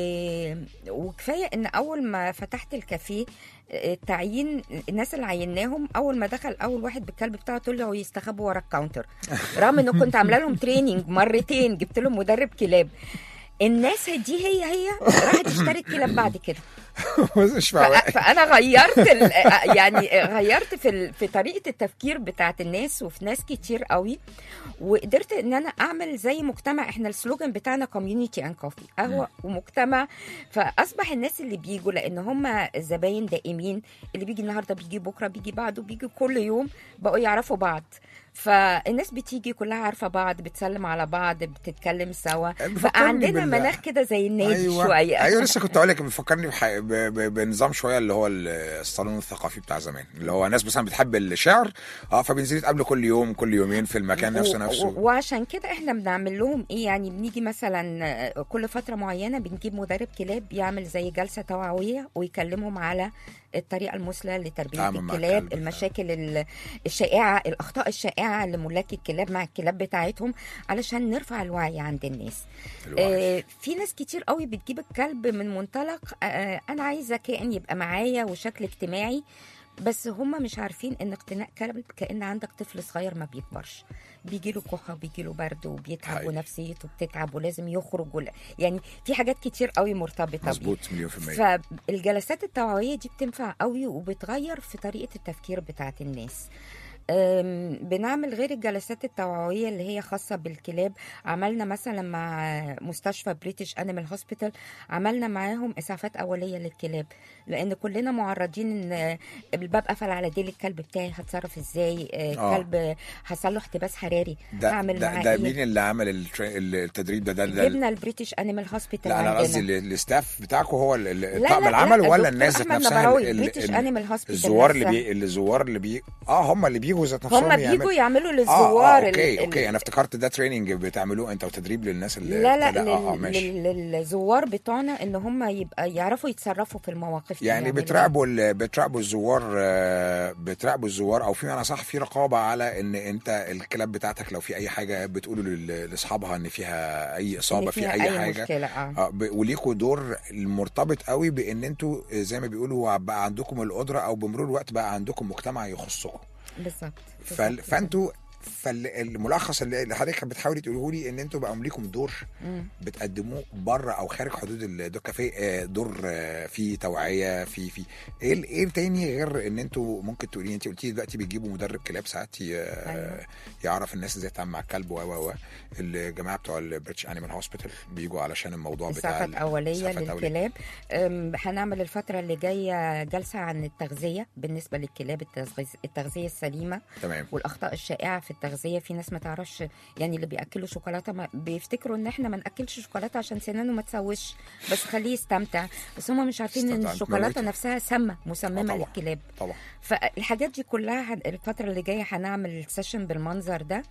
وكفايه ان اول ما فتحت الكافيه التعيين الناس اللي عيناهم اول ما دخل اول واحد بالكلب بتاعه طلعوا يستخبوا ورا الكاونتر رغم انه كنت عامله لهم تريننج مرتين جبت لهم مدرب كلاب الناس دي هي هي راحت اشترت كلاب بعد كده مش ف- فاهم فانا غيرت ال- يعني غيرت في ال- في طريقه التفكير بتاعت الناس وفي ناس كتير قوي وقدرت ان انا اعمل زي مجتمع احنا السلوجان بتاعنا كوميونتي اند كوفي قهوه ومجتمع فاصبح الناس اللي بيجوا لان هم زباين دائمين اللي بيجي النهارده بيجي بكره بيجي بعده بيجي كل يوم بقوا يعرفوا بعض فالناس بتيجي كلها عارفه بعض بتسلم على بعض بتتكلم سوا بيفكرني بقى عندنا بال- مناخ كده زي النادي ايوه شويه ايوه لسه كنت اقول لك بيفكرني بح... ب... ب... بنظام شويه اللي هو ال- الصالون الثقافي بتاع زمان اللي هو ناس مثلا بتحب الشعر اه فبينزلوا يتقابلوا كل يوم كل يومين في المكان نفسه و- نفسه و- وعشان كده احنا بنعمل لهم ايه يعني بنيجي مثلا آه، كل فتره معينه بنجيب مدرب كلاب يعمل زي جلسه توعويه ويكلمهم على الطريقه المثلى لتربيه تعامل مع الكلاب الكلب. المشاكل ال- الشائعه الاخطاء الشائعه لملاك الكلاب مع الكلاب بتاعتهم علشان نرفع الوعي عند الناس الوعي. آه، في ناس كتير قوي بتجيب الكلب من منطلق آه، انا عايزه كائن يبقى معايا وشكل اجتماعي بس هم مش عارفين ان اقتناء كلب كان عندك طفل صغير ما بيكبرش بيجي له كحه وبيجي له برد وبيتعب حقيقي. ونفسيته بتتعب ولازم يخرج ولا يعني في حاجات كتير قوي مرتبطه بيه مظبوط مليون في المية فالجلسات التوعويه دي بتنفع قوي وبتغير في طريقه التفكير بتاعت الناس أم، بنعمل غير الجلسات التوعويه اللي هي خاصه بالكلاب عملنا مثلا مع مستشفى بريتش انيمال هوسبيتال عملنا معاهم اسعافات اوليه للكلاب لان كلنا معرضين ان الباب قفل على ديل الكلب بتاعي هتصرف ازاي آه، آه. كلب حصل له احتباس حراري ده هعمل ده, معاه ده إيه؟ مين اللي عمل التري- التدريب ده ده, ده جبنا البريتش انيمال هوسبيتال لا انا عندنا قصدي ال- الستاف بتاعكم هو ال- ال- لا، الطاقم لا، العمل لا، ولا الدكتور الناس ذات أحمد نفسها نبراوي، ال- ال- British ال- Animal Hospital الزوار اللي نفسها. بي الزوار اللي بي اه هم اللي بيجوا ذات نفسهم هم يعملوا- بيجوا يعملوا اه للزوار اه ال- اوكي ال- اوكي انا افتكرت ده تريننج بتعملوه انت وتدريب للناس اللي لا لا اه اه لل- ماشي لل- للزوار بتوعنا ان هم يبقى يعرفوا يتصرفوا في المواقف دي يعني يعملوا بتراقبوا ال- بتراقبوا الزوار آه، بتراقبوا الزوار او في معنى صح في رقابه على ان انت الكلاب بتاعتك لو في اي حاجه بتقولوا لل- لاصحابها ان فيها اي إن اصابه في فيها اي, اي حاجه مشكله اه اه ب- وليكوا دور مرتبط قوي بان انتوا زي ما بيقولوا بقى عندكم القدره او بمرور الوقت بقى عندكم مجتمع يخصكم بالظبط فال- بالظبط. فانتوا فالملخص اللي اللي حضرتك بتحاولي تقوله لي ان انتوا بقى ليكم دور مم. بتقدموه بره او خارج حدود الدو كافيه آه، دور آه، في توعيه في في ايه ال- ايه تاني غير ان انتوا ممكن تقولي انت قلتي دلوقتي بتجيبوا مدرب كلاب ساعات ي- أيوة. يعرف الناس ازاي تتعامل مع الكلب و و و الجماعه بتوع البريتش انيمال هوسبيتال بيجوا علشان الموضوع بتاع اسعافات ال- اوليه إسعافات أولية. للكلاب أم، هنعمل الفتره اللي جايه جلسه عن التغذيه بالنسبه للكلاب التغذية- التغذيه السليمه تمام والاخطاء الشائعه في التغذيه في ناس ما تعرفش يعني اللي بياكلوا شوكولاته ما بيفتكروا ان احنا ما ناكلش شوكولاته عشان سنانه ما تسوش بس خليه يستمتع بس هم مش عارفين ان يستمتع، الشوكولاته موته. نفسها سامه آه مسممه طبعا. للكلاب طبعا فالحاجات دي كلها هن- الفترة اللي جاية هنعمل سيشن بالمنظر ده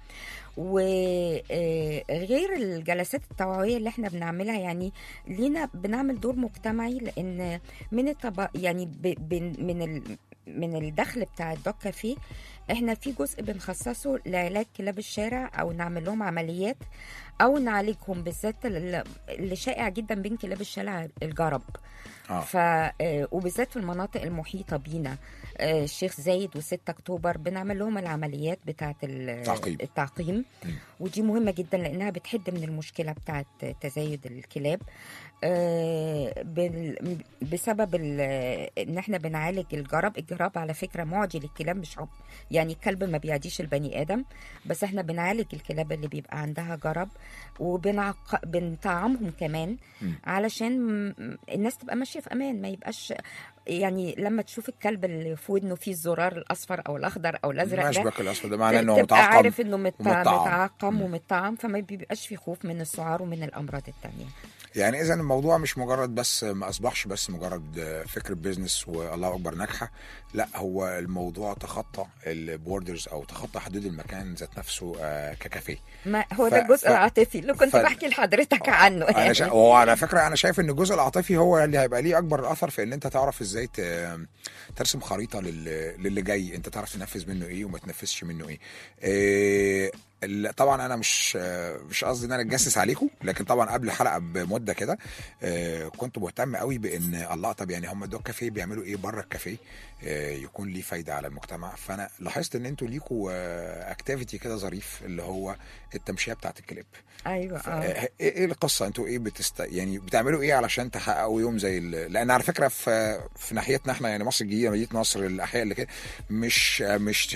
وغير الجلسات التوعوية اللي احنا بنعملها يعني لينا بنعمل دور مجتمعي لان من الطب يعني ب... ب... من ال... من الدخل بتاع الدوك كافيه احنا في جزء بنخصصه لعلاج كلاب الشارع او نعمل لهم عمليات او نعالجهم بالذات ال- اللي شائع جدا بين كلاب الشارع الجرب اه ف آه، وبالذات في المناطق المحيطه بينا آه، الشيخ زايد و6 اكتوبر بنعمل لهم العمليات بتاعه ال- تعقيم. التعقيم مم. ودي مهمه جدا لانها بتحد من المشكله بتاعه تزايد الكلاب آه، بال- بسبب ال- ان احنا بنعالج الجرب الجراب على فكره معدي للكلاب مش عب يعني الكلب ما بيعديش البني ادم بس احنا بنعالج الكلاب اللي بيبقى عندها جرب وبنعق... بنطعمهم كمان مم. علشان م- الناس تبقى ماشيه في امان ما يبقاش يعني لما تشوف الكلب اللي في ودنه فيه الزرار الاصفر او الاخضر او الازرق ده الاشبك الاصفر ده معناه انه تبقى متعقم عارف انه مت... ومتطعم. متعقم مم. ومتطعم فما بيبقاش في خوف من السعار ومن الامراض التانية يعني اذا الموضوع مش مجرد بس ما اصبحش بس مجرد فكره بيزنس والله اكبر ناجحه لا هو الموضوع تخطى البوردرز او تخطى حدود المكان ذات نفسه آه، ككافيه ما هو ف- ده الجزء ف- العاطفي اللي كنت ف- بحكي لحضرتك عنه انا شا... هو على فكره انا شايف ان الجزء العاطفي هو اللي هيبقى ليه اكبر اثر في ان انت تعرف ازاي ت... ترسم خريطه لل... للي جاي انت تعرف تنفذ منه ايه وما تنفذش منه ايه, إيه... ال- طبعا انا مش مش قصدي ان انا اتجسس عليكم لكن طبعا قبل الحلقه بمده كده آه، كنت مهتم قوي بان الله طب يعني هم دول كافيه بيعملوا ايه بره الكافيه آه، يكون ليه فايده على المجتمع فانا لاحظت ان انتوا ليكوا اكتيفيتي كده ظريف اللي هو التمشيه بتاعت الكليب ايوه اه ايه إيه القصه انتوا ايه بتست يعني بتعملوا ايه علشان تحققوا يوم زي ال... لان على فكره في في ناحيتنا احنا يعني مصر الجديده مدينه نصر الاحياء اللي كده مش مش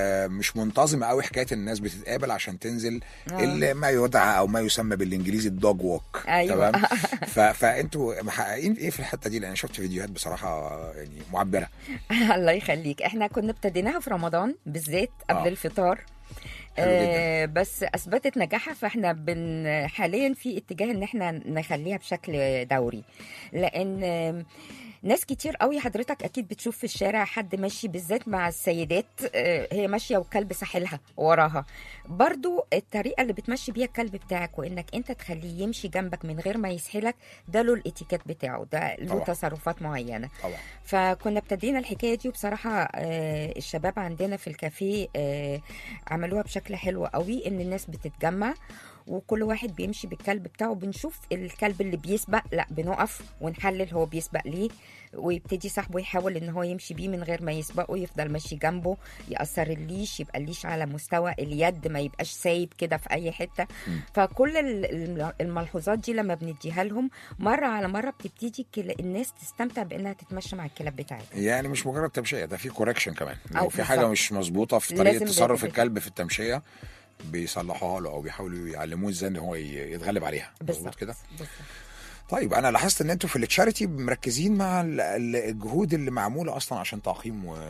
مش منتظمه قوي حكايه ان الناس بتتقابل عشان تنزل آه. اللي ما يدعى او ما يسمى بالانجليزي الدوج ووك أيوة. تمام ف... فانتوا محققين ايه في الحته دي لان شفت فيديوهات بصراحه يعني معبره الله يخليك احنا كنا ابتديناها في رمضان بالذات قبل آه. الفطار حلو آه بس اثبتت نجاحها فاحنا بن حاليا في اتجاه ان احنا نخليها بشكل دوري لان آم، ناس كتير قوي حضرتك اكيد بتشوف في الشارع حد ماشي بالذات مع السيدات آه، هي ماشيه وكلب ساحلها وراها برضو الطريقه اللي بتمشي بيها الكلب بتاعك وانك انت تخليه يمشي جنبك من غير ما يسحلك ده له الاتيكيت بتاعه ده له طبعا. تصرفات معينه طبعا فكنا ابتدينا الحكايه دي وبصراحه آه، الشباب عندنا في الكافيه آه، عملوها بشكل حلو قوي ان الناس بتتجمع وكل واحد بيمشي بالكلب بتاعه بنشوف الكلب اللي بيسبق لا بنقف ونحلل هو بيسبق ليه ويبتدي صاحبه يحاول ان هو يمشي بيه من غير ما يسبقه يفضل ماشي جنبه يأثر الليش يبقى الليش على مستوى اليد ما يبقاش سايب كده في اي حته فكل ال- الم- الملحوظات دي لما بنديها لهم مره على مره بتبتدي الكلا- الناس تستمتع بانها تتمشى مع الكلاب بتاعتها يعني مش مجرد تمشيه ده في كوركشن كمان أو لو في حاجه بالظبط. مش مظبوطه في لازم طريقه تصرف بيبقى- الكلب في التمشيه بيصلحوها له او بيحاولوا يعلموه ازاي ان هو ي- يتغلب عليها مظبوط بالظبط كده بالظبط. طيب انا لاحظت ان انتوا في التشاريتي مركزين مع ال- ال- الجهود اللي معموله اصلا عشان تعقيم و... و...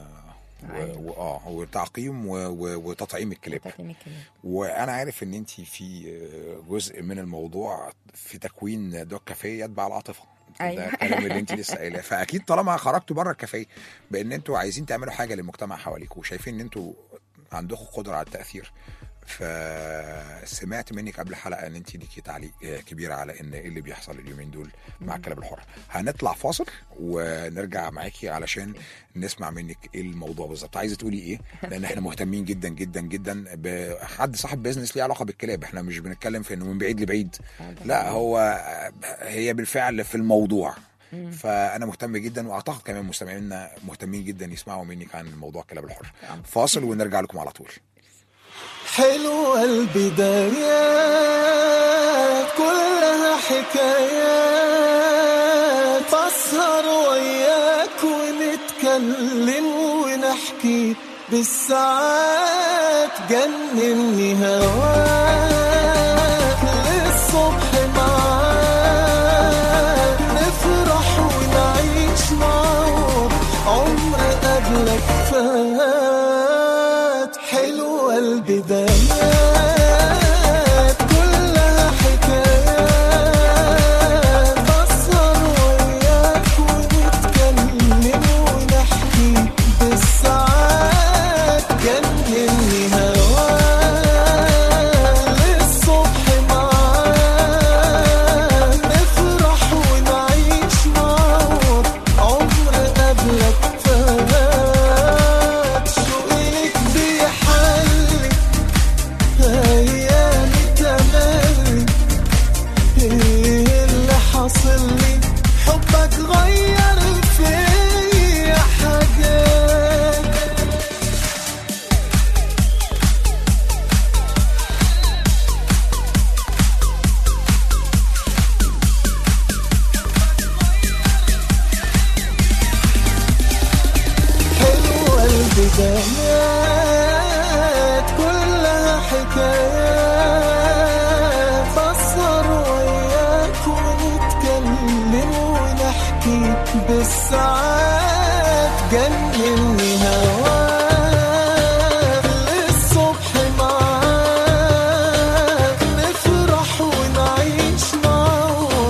أيوة. و... اه وتعقيم و... و... وتطعيم الكلاب تطعيم الكلاب. وانا عارف ان انت في جزء من الموضوع في تكوين دوك كافيه يتبع العاطفه أيوة. ده الكلام اللي انت لسه قايلاه فاكيد طالما خرجتوا بره الكافيه بان انتوا عايزين تعملوا حاجه للمجتمع حواليكم وشايفين ان انتوا عندكم قدره على التاثير فسمعت منك قبل الحلقه ان انت ليكي تعليق كبير على ان ايه اللي بيحصل اليومين دول مع الكلاب الحره هنطلع فاصل ونرجع معاكي علشان نسمع منك ايه الموضوع بالظبط عايزه تقولي ايه لان احنا مهتمين جدا جدا جدا بحد صاحب بيزنس ليه علاقه بالكلاب احنا مش بنتكلم في انه من بعيد لبعيد لا هو هي بالفعل في الموضوع فانا مهتم جدا واعتقد كمان مستمعينا مهتمين جدا يسمعوا منك عن موضوع الكلاب الحر فاصل ونرجع لكم على طول حلوة البدايات كلها حكايات أسهر وياك ونتكلم ونحكي بالساعات جنني هواك للصبح معاك نفرح ونعيش معاك عمر قبلك فات حلوة البدايات كلها حكايات أسهر وياك ونتكلم ونحكي بالساعات جنني هواك للصبح معاك نفرح ونعيش معاك عمر قبلك فات شوقي لك بيحلي ايامي تملي ايه اللي حاصل لي حبك غير فيا حاجات حلوة البدايات كلها حكايات فسر وياك ونتكلم ونحكي بالساعات جنني هواك للصبح معاك نفرح ونعيش معاك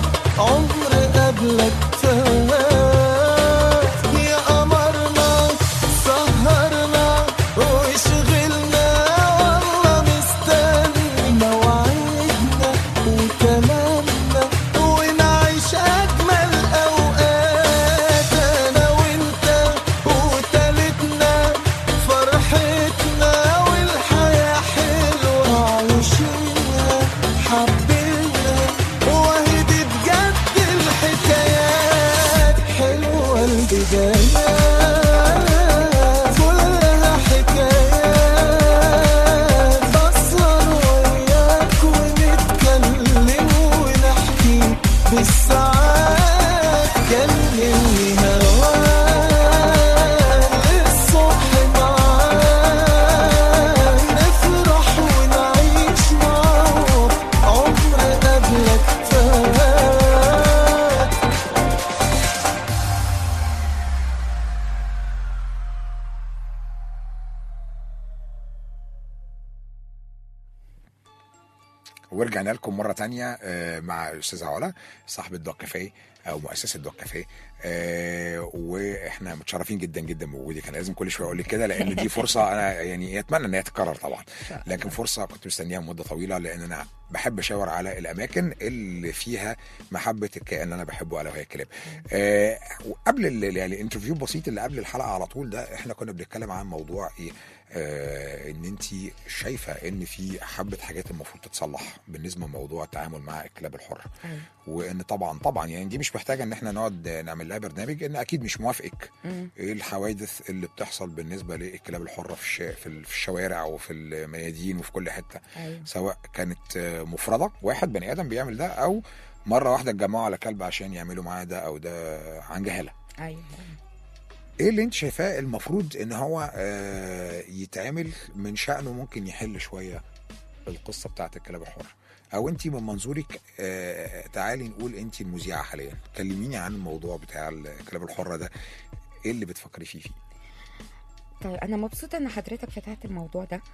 ورجعنا لكم مره تانية آه، مع الاستاذه علا صاحبه دوك كافيه او مؤسسه دوك كافيه آه، واحنا متشرفين جدا جدا بوجودك انا لازم كل شويه اقول لك كده لان دي فرصه انا يعني اتمنى ان هي تتكرر طبعا لكن فرصه كنت مستنيها مده طويله لان انا بحب اشاور على الاماكن اللي فيها محبه الكائن اللي انا بحبه الا وهي الكلاب. آه وقبل ال- يعني الانترفيو البسيط اللي قبل الحلقه على طول ده احنا كنا بنتكلم عن موضوع ايه آه ان انت شايفه ان في حبه حاجات المفروض تتصلح بالنسبه لموضوع التعامل مع الكلاب الحره. أيوة. وان طبعا طبعا يعني دي مش محتاجه ان احنا نقعد نعمل لها برنامج ان اكيد مش موافقك مم. ايه الحوادث اللي بتحصل بالنسبه للكلاب الحره في الشا... في ال- في الشوارع وفي الميادين وفي كل حته ايوه سواء كانت آه، مفرده واحد بني ادم بيعمل ده او مره واحده اتجمعوا على كلب عشان يعملوا معاه ده او ده عن جهاله ايوه ايه اللي انت شايفاه المفروض ان هو آه، يتعمل من شأنه ممكن يحل شويه القصه بتاعت الكلاب الحره او انت من منظورك آه، تعالي نقول انت المذيعه حاليا كلميني عن الموضوع بتاع الكلاب الحره ده ايه اللي بتفكري فيه فيه طيب انا مبسوطه ان حضرتك فتحت الموضوع ده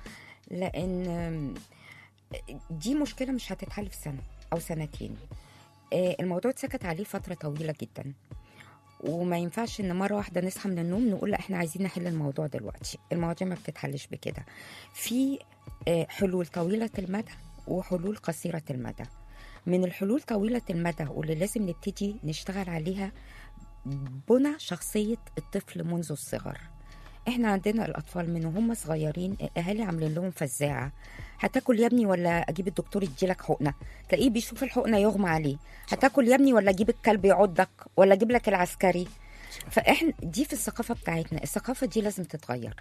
لان دي مشكله مش هتتحل في سنه او سنتين آه، الموضوع اتسكت عليه فتره طويله جدا وما ينفعش ان مره واحده نصحى من النوم نقول لا احنا عايزين نحل الموضوع دلوقتي المواضيع ما بتتحلش بكده في آه، حلول طويله المدى وحلول قصيره المدى من الحلول طويله المدى واللي لازم نبتدي نشتغل عليها بنى شخصيه الطفل منذ الصغر احنا عندنا الاطفال من وهم صغيرين الاهالي عاملين لهم فزاعه هتاكل يا ابني ولا اجيب الدكتور يديلك حقنه تلاقيه بيشوف الحقنه يغمى عليه هتاكل يا ابني ولا اجيب الكلب يعضك ولا اجيب لك العسكري فاحنا دي في الثقافه بتاعتنا الثقافه دي لازم تتغير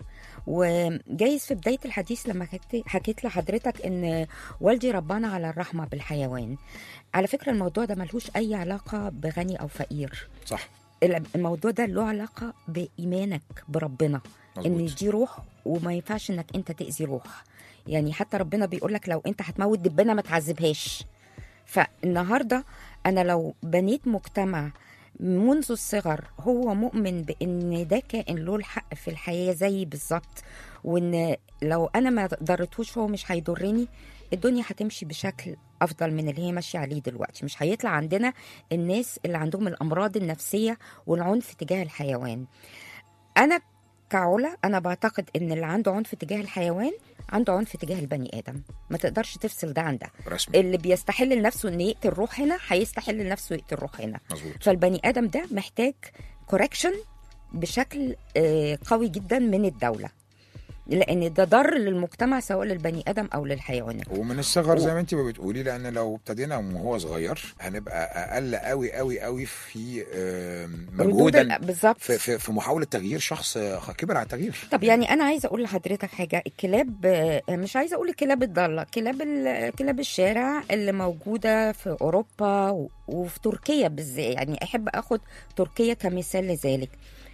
وجايز في بدايه الحديث لما حكيت- حكيت لحضرتك ان والدي ربانا على الرحمه بالحيوان على فكره الموضوع ده ملهوش اي علاقه بغني او فقير صح الموضوع ده له علاقه بايمانك بربنا ان مظبوط. دي روح وما ينفعش انك انت تاذي روح يعني حتى ربنا بيقول لك لو انت هتموت دبانه ما تعذبهاش فالنهارده انا لو بنيت مجتمع منذ الصغر هو مؤمن بان ده كائن له الحق في الحياه زيي بالظبط وان لو انا ما ضرتهوش هو مش هيضرني الدنيا هتمشي بشكل افضل من اللي هي ماشيه عليه دلوقتي مش هيطلع عندنا الناس اللي عندهم الامراض النفسيه والعنف تجاه الحيوان انا كعلا انا بعتقد ان اللي عنده عنف تجاه الحيوان عنده عنف تجاه البني ادم ما تقدرش تفصل ده عن ده رسمي اللي بيستحل لنفسه ان يقتل روح هنا هيستحل لنفسه يقتل روح هنا مظبوط فالبني ادم ده محتاج كوركشن بشكل آه، قوي جدا من الدوله لان ده ضر للمجتمع سواء للبني ادم او للحيوانات ومن الصغر زي ما انت بتقولي لان لو ابتدينا وهو صغير هنبقى اقل قوي قوي قوي في آم، ردود مجهودا ال- بالظبط في, في, في محاوله تغيير شخص كبر على التغيير طب يعني انا عايزه اقول لحضرتك حاجه الكلاب آه، مش عايزه اقول الكلاب الضاله كلاب ال- كلاب الشارع اللي موجوده في اوروبا و- وفي تركيا بالذات يعني احب اخد تركيا كمثال لذلك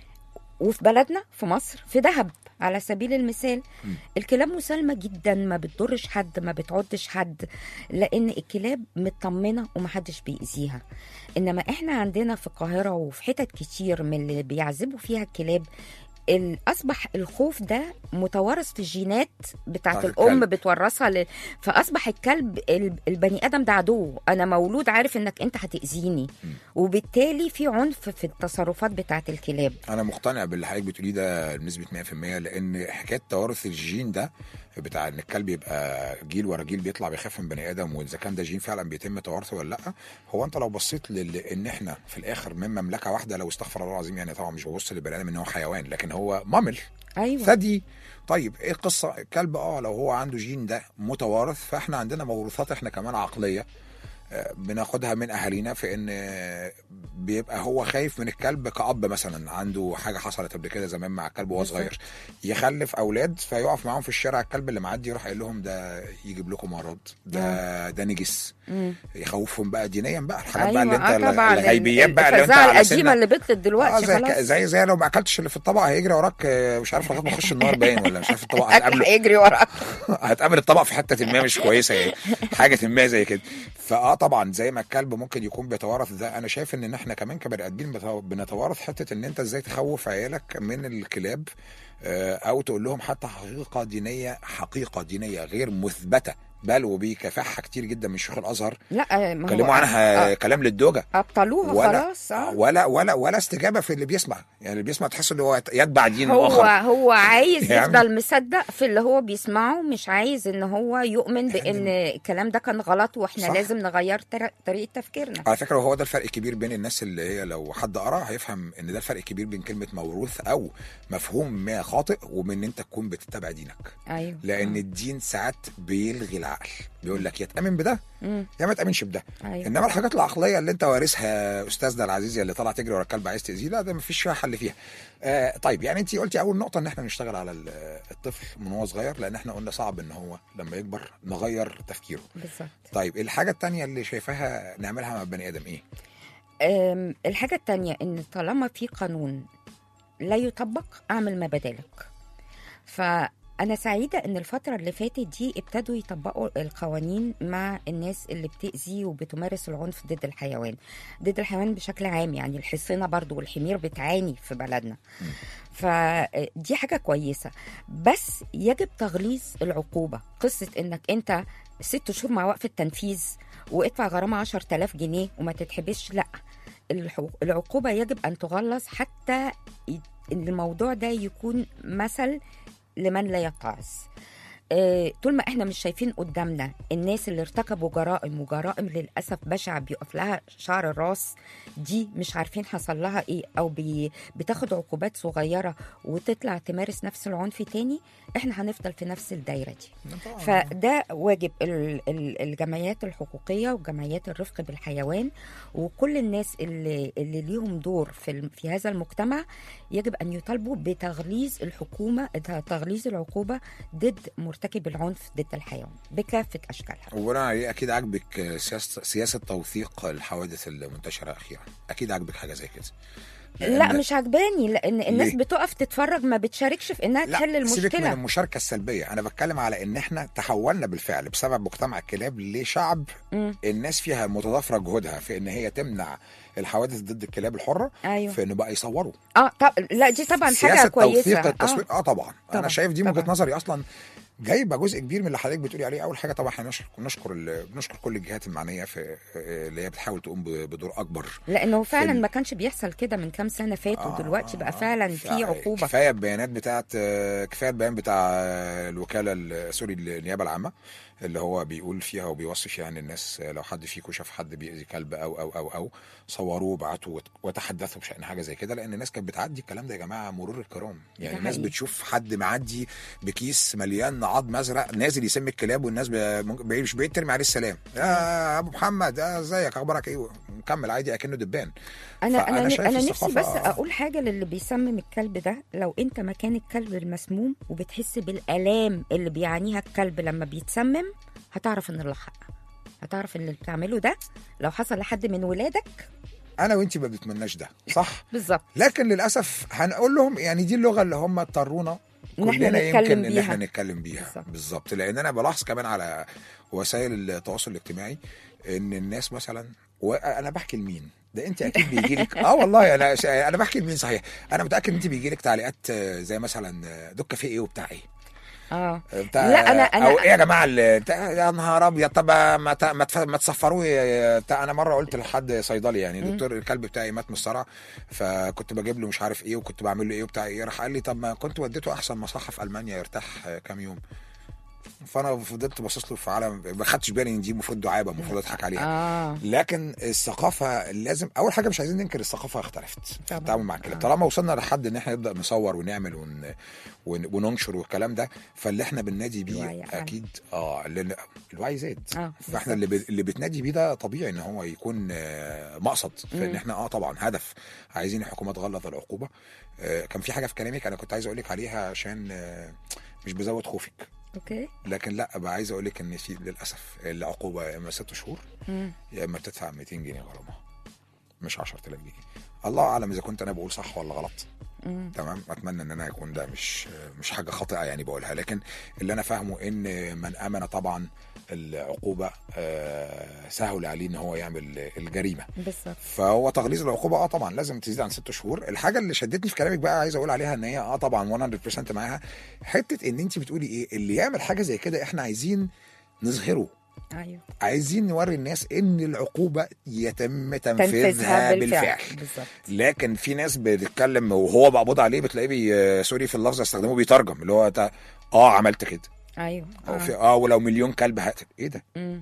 وفي بلدنا في مصر في دهب على سبيل المثال الكلاب مسالمه جدا ما بتضرش حد ما بتعضش حد لان الكلاب مطمنه ومحدش بيأذيها انما احنا عندنا في القاهره وفي حتت كتير من اللي بيعذبوا فيها الكلاب ال- اصبح الخوف ده متوارث في الجينات بتاعت بتاعت الام الكلب. بتورثها ل... فاصبح الكلب ال- البني ادم ده عدو انا مولود عارف انك انت هتاذيني وبالتالي في عنف في التصرفات بتاعت الكلاب انا مقتنع باللي حضرتك بتقوليه ده بنسبه 100% لان حكايه توارث الجين ده بتاع ان الكلب يبقى جيل ورا جيل بيطلع بيخاف من بني ادم واذا كان ده جين فعلا بيتم توارثه ولا لا هو انت لو بصيت لل... ان احنا في الاخر من مملكه واحده لو استغفر الله العظيم يعني طبعا مش ببص للبني ادم ان هو حيوان لكن هو مامل ايوه ثدي طيب ايه القصه الكلب اه لو هو عنده جين ده متوارث فاحنا عندنا موروثات احنا كمان عقليه آه، بناخدها من اهالينا في ان آه، بيبقى هو خايف من الكلب كأب مثلا عنده حاجه حصلت قبل كده زمان مع الكلب وهو بالظبط. صغير يخلف اولاد فيقف معاهم في الشارع الكلب اللي معدي يروح قايل لهم ده يجيب لكم امراض ده ده نجس مم. يخوفهم بقى دينيا بقى الحاجات بقى ايوه اللي انت آه طبعا الغيبيات بقى اللي انت الفزاعه على القديمه سنك اللي بطلت اه دلوقتي زي خلاص زي زي لو ما اكلتش اللي في الطبق هيجري وراك آه، مش عارف لغايه ما تخش النار باين ولا مش عارف الطبق اكل هتقابله هيجري وراك هتقابل الطبق في حته ما مش كويسه يعني حاجه ما زي كده فاه طبعا زي ما الكلب ممكن يكون بيتوارث ده انا شايف ان احنا كمان كبني ادمين بتو- بنتوارث حته ان انت ازاي تخوف عيالك من الكلاب آه، او تقول لهم حتى حقيقه دينيه حقيقه دينيه غير مثبته بل وبيكافحها كتير جدا من شيوخ الازهر لا ما هو اتكلموا عنها آه، كلام للدوجه ابطلوها ولا خلاص آه. ولا ولا ولا استجابه في اللي بيسمع يعني اللي بيسمع تحس ان هو يتبع دين هو اخر هو عايز يا عم. يفضل مصدق في اللي هو بيسمعه مش عايز ان هو يؤمن بان الكلام ده كان غلط واحنا صح. لازم نغير تر- طريقه تفكيرنا على فكره هو ده الفرق الكبير بين الناس اللي هي لو حد قرا هيفهم ان ده الفرق الكبير بين كلمه موروث او مفهوم ما خاطئ ومن ان انت تكون بتتبع دينك ايوه لان الدين ساعات بيلغي العقل بيقول لك يا تامن بده مم. يا ما تامنش بده ايوه انما الحاجات العقليه اللي انت وارثها استاذنا العزيز اللي طالع تجري ورا الكلب عايز تاذيه لا ده مفيش فيها حل فيها آه طيب يعني انت قلتي اول نقطه ان احنا نشتغل على ال- الطفل من هو صغير لان احنا قلنا صعب ان هو لما يكبر نغير تفكيره بالظبط طيب الحاجه التانية اللي شايفاها نعملها مع البني ادم ايه أم، الحاجة التانية إن طالما في قانون لا يطبق أعمل ما بدالك فأنا سعيدة إن الفترة اللي فاتت دي ابتدوا يطبقوا القوانين مع الناس اللي بتأذي وبتمارس العنف ضد الحيوان ضد الحيوان بشكل عام يعني الحصينة برضو والحمير بتعاني في بلدنا فدي حاجة كويسة بس يجب تغليظ العقوبة قصة إنك أنت ست شهور مع وقف التنفيذ وادفع غرامة 10000 جنيه وما تتحبسش لا الحو- العقوبة يجب أن تغلظ حتى ي- إن الموضوع ده يكون مثل لمن لا يتعظ آه، طول ما احنا مش شايفين قدامنا الناس اللي ارتكبوا جرائم وجرائم للاسف بشعه بيقف لها شعر الراس دي مش عارفين حصل لها ايه او بي بتاخد عقوبات صغيره وتطلع تمارس نفس العنف تاني احنا هنفضل في نفس الدايره دي فده واجب ال- ال- الجمعيات الحقوقيه وجمعيات الرفق بالحيوان وكل الناس اللي اللي ليهم دور في الم- في هذا المجتمع يجب ان يطالبوا بتغليظ الحكومه تغليظ العقوبه ضد مرتكب العنف ضد الحيوان بكافه اشكالها وبناء عليه اكيد عاجبك سياسه سياسه توثيق الحوادث المنتشره اخيرا اكيد عاجبك حاجه زي كده لا لأن- مش عجباني لان الناس ليه؟ بتقف تتفرج ما بتشاركش في انها لا تحل سيبك من المشكله المشاركه السلبيه انا بتكلم على ان احنا تحولنا بالفعل بسبب مجتمع الكلاب لشعب مم. الناس فيها متضافره جهودها في ان هي تمنع الحوادث ضد الكلاب الحره ايوه في انه بقى يصوروا اه طب لا دي طبعا حاجه سياسه كويسه توثيق التصوير اه, طبعا. انا طبعاً، شايف دي من وجهه طبعاً. نظري اصلا جايبه جزء كبير من اللي حضرتك بتقولي عليه اول حاجه طبعا احنا نشكر نشكر ال- بنشكر كل الجهات المعنيه في اللي هي بتحاول تقوم ب- بدور اكبر لانه فعلا ال- ما كانش بيحصل كده من كام سنه فاتوا آه، دلوقتي بقى آه، فعلا ف- في عقوبه كفايه البيانات بتاعت آه، كفايه البيان بتاع آه، الوكاله ال- سوري النيابه العامه اللي هو بيقول فيها وبيوصي فيها ان الناس آه، لو حد فيكم شاف حد بيأذي كلب او او او او صوروه وبعتوا وت- وتحدثوا بشان حاجه زي كده لان الناس كانت بتعدي الكلام ده يا جماعه مرور الكرام يعني ده الناس حقيقي. بتشوف حد معدي بكيس مليان عظم ازرق نازل يسم الكلاب والناس ب- ممكن- بعيد- مش بعيد ترمي عليه السلام يا ابو محمد آه، ازيك اخبارك ايه مكمل عادي اكنه دبان انا فأنا انا شايف انا نفسي الثقافة- بس اقول حاجه للي بيسمم الكلب ده لو انت مكان الكلب المسموم وبتحس بالالام اللي بيعانيها الكلب لما بيتسمم هتعرف ان الله حق هتعرف ان اللي بتعمله ده لو حصل لحد من ولادك انا وانت ما بنتمناش ده صح بالظبط لكن للاسف هنقول لهم يعني دي اللغه اللي هم اضطرونا إن إحنا كلنا نتكلم يمكن ان بيها. احنا نتكلم بيها بالظبط. بالظبط لان انا بلاحظ كمان على وسائل التواصل الاجتماعي ان الناس مثلا وانا بحكي لمين ده انت اكيد بيجي لك اه والله انا انا بحكي لمين صحيح انا متاكد ان انت بيجي لك تعليقات آه، زي مثلا آه، دوكا في ايه وبتاع ايه اه بتاع لا، أنا- أنا- او ايه يا جماعه ال- بتاع- يا نهار ابيض طب ما ت- ما تف- ما تصفروه يا- بتاع انا مره قلت لحد صيدلي يعني دكتور الكلب بتاعي مات من الصرع فكنت بجيب له مش عارف ايه وكنت بعمل له ايه وبتاع ايه راح قال لي طب ما كنت وديته احسن مصحه في المانيا يرتاح آه، كام يوم فانا فضلت باصص له في عالم ما خدتش بالي ان دي المفروض دعابه المفروض اضحك عليها اه لكن الثقافه لازم اول حاجه مش عايزين ننكر الثقافه اختلفت في طبعاً. التعامل مع الكلاب آه. طالما وصلنا لحد ان احنا نبدا نصور ونعمل ون... ون... وننشر والكلام ده فاللي احنا بننادي بيه الوعي أعلى. اكيد اه اللي... الوعي زاد اه فاحنا اللي, ب... اللي بتنادي بيه ده طبيعي ان هو يكون آه، مقصد في ان مم. احنا اه طبعا هدف عايزين الحكومه تغلظ العقوبه آه، كان في حاجه في كلامك انا كنت عايز اقول لك عليها عشان آه، مش بزود خوفك اوكي لكن لا بقى عايز اقول لك ان في للاسف العقوبه يا اما ست شهور مم. يا اما بتدفع 200 جنيه غرامه مش 10000 جنيه الله اعلم اذا كنت انا بقول صح ولا غلط مم. تمام اتمنى ان انا يكون ده مش مش حاجه خاطئه يعني بقولها لكن اللي انا فاهمه ان من امن طبعا العقوبه آه، سهل عليه ان هو يعمل الجريمه بالظبط فهو تغليظ العقوبه اه طبعا لازم تزيد عن ست شهور الحاجه اللي شدتني في كلامك بقى عايز اقول عليها ان هي اه طبعا 100% معاها حته ان انت بتقولي ايه اللي يعمل حاجه زي كده احنا عايزين نظهره ايوه عايزين نوري الناس ان العقوبه يتم تنفيذها تنفيذها بالفعل بالظبط لكن في ناس بتتكلم وهو مقبوض عليه بتلاقيه بي آه، سوري في اللفظ استخدمه بيترجم اللي هو تا- اه عملت كده ايوه او آه. في اه ولو مليون كلب هقتل ايه ده مم.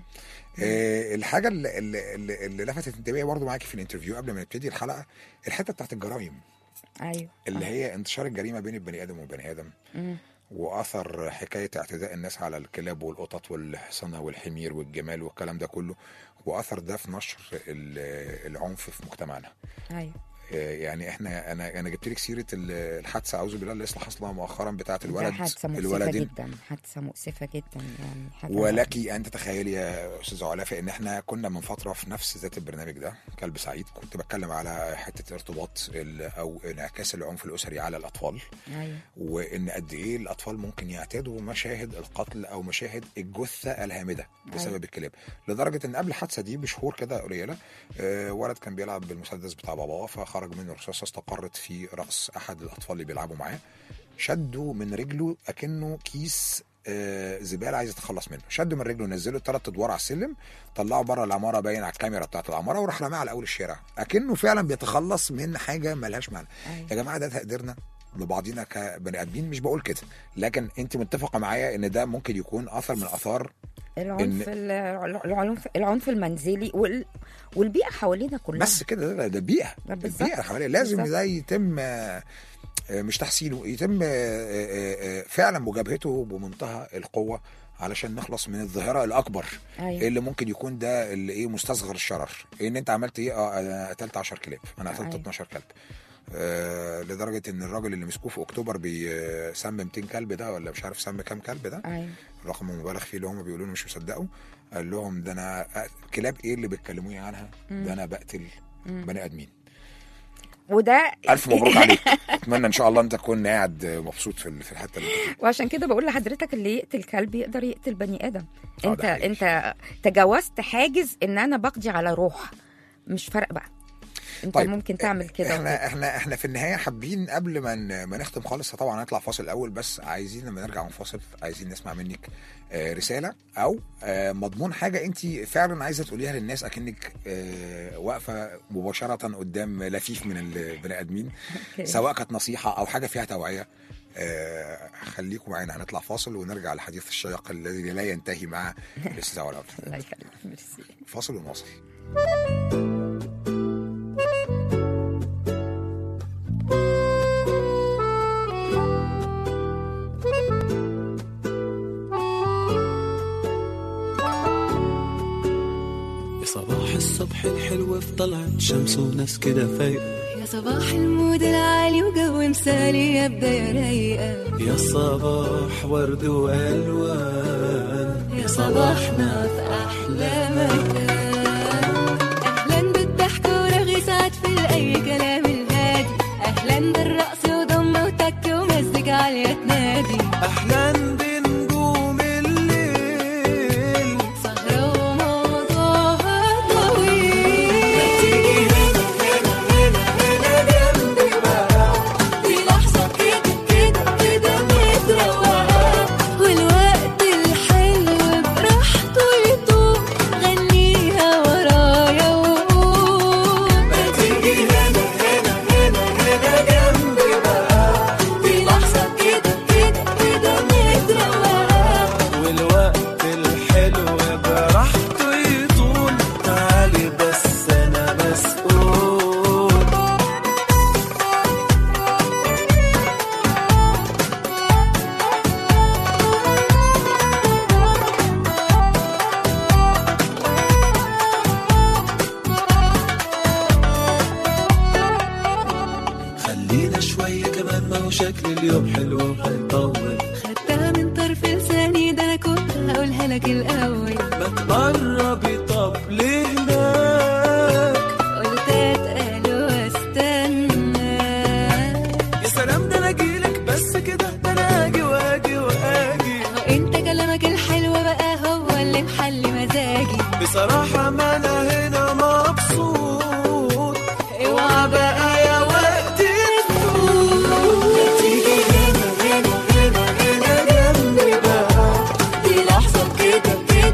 آه الحاجه اللي, اللي, اللي, اللي لفتت انتباهي برضو معاكي في الانترفيو قبل ما نبتدي الحلقه الحته بتاعت الجرائم ايوه اللي آه. هي انتشار الجريمه بين البني ادم والبني ادم مم. واثر حكايه اعتداء الناس على الكلاب والقطط والحصنه والحمير والجمال والكلام ده كله واثر ده في نشر ال- العنف في مجتمعنا ايوه آه، يعني احنا انا انا جبت لك سيره ال- الحادثه اعوذ بالله اللي لسه حاصله مؤخرا بتاعه ده الولد حادثه مؤسفه الولدين جدا حادثه مؤسفه جدا يعني حاجه ولك ان تتخيلي يا استاذ علاء ان احنا كنا من فتره في نفس ذات البرنامج ده كلب سعيد كنت بتكلم على حته ارتباط ال- او انعكاس العنف الاسري على الاطفال ايوه وان قد ايه الاطفال ممكن يعتادوا مشاهد القتل او مشاهد الجثه الهامده بسبب الكلاب لدرجه ان قبل الحادثه دي بشهور كده قليله آه، ولد كان بيلعب بالمسدس بتاع باباه فخرج منه رصاصه استقرت في راس احد الاطفال اللي بيلعبوا معاه شده من رجله اكنه كيس آه، زباله عايز يتخلص منه شده من رجله نزله ثلاث ادوار على السلم طلعه بره العماره باين على الكاميرا بتاعت العماره وراح رماه على اول الشارع اكنه فعلا بيتخلص من حاجه ملهاش معنى أيوة. يا جماعه ده تقديرنا لبعضينا كبني ادمين مش بقول كده لكن انت متفقه معايا ان ده ممكن يكون اثر من اثار العنف ال- العنف العنف المنزلي وال... والبيئه حوالينا كلها بس كده ده, ده بيئه ده بالظبط. البيئه اللي حوالينا لازم بالظبط. ده يتم آه، آه، مش تحسينه يتم آه، آه، آه، فعلا مجابهته بمنتهى القوه علشان نخلص من الظاهره الاكبر ايوه اللي ممكن يكون ده اللي ايه مستصغر الشرر ان انت عملت ايه اه انا قتلت 10 كلاب انا قتلت أيوة. 12 كلب آه لدرجه ان الراجل اللي مسكوه في اكتوبر بيسمى 200 كلب ده ولا مش عارف سمى كام كلب ده ايوه رقم مبالغ فيه اللي هم بيقولوا له مش مصدقوا قال لهم ده انا كلاب ايه اللي بتكلموني عنها ده انا بقتل بني ادمين وده الف مبروك عليك اتمنى ان شاء الله انت تكون قاعد مبسوط في ال- في الحته اللي انت فيها. وعشان كده بقول لحضرتك اللي يقتل كلب يقدر يقتل بني ادم آه، انت ده حقيقي. انت تجاوزت حاجز ان انا بقضي على روح مش فارق بقى انت طيب، ممكن تعمل كده وكده. احنا احنا احنا في النهايه حابين قبل ما ن- ما نختم خالص طبعا هنطلع فاصل الاول بس عايزين لما نرجع من فاصل عايزين نسمع منك آه، رساله او آه، مضمون حاجه انت فعلا عايزه تقوليها للناس اكنك آه، واقفه مباشره قدام لفيف من البني ادمين أوكي. سواء كانت نصيحه او حاجه فيها توعيه آه، خليكم معانا هنطلع فاصل ونرجع للحديث الشيق الذي لا ينتهي مع الاستاذ علاء عبد الفتاح. الله يخليك ميرسي فاصل ونواصل يا صباح الصبح الحلو في طلعت شمس وناس كده فايقة يا صباح المود العالي وجو مثالي يا بداية رايقة يا صباح ورد وألوان يا صباحنا في أحلى مكان أهلا بالضحك ورغي سعد في أي كلام الهادي أهلا بالرقص وضمة وتك ومزج عالية تنادي أحلى بنجوم الليل سهرة وموضوعها طويل جنبي بقى دي لحظة كده كده كده متروقة والوقت الحلو براحته يطول غنيها ورايا وقول ما تيجي هنا هنا هنا هنا جنبي بقى دي لحظة كده كده كده متروقة والوقت الحلو براحته يطول تعالي بس أنا مسؤول خلينا شوية كمان ما هو شكل اليوم حلو وهيطول خدتها من طرف لساني ده كنت هقولها لك الأول ما تقربي طب لهناك قلت اتقل واستنى يا سلام ده انا اجيلك بس كده ده انا اجي واجي واجي هو انت كلامك الحلو بقى هو اللي محلي مزاجي بصراحة ما انا هنا مبسوط اوعى بقى يا وقت تفوت تيجي هنا هنا هنا هنا جنبي بقى دي لحظة كده كده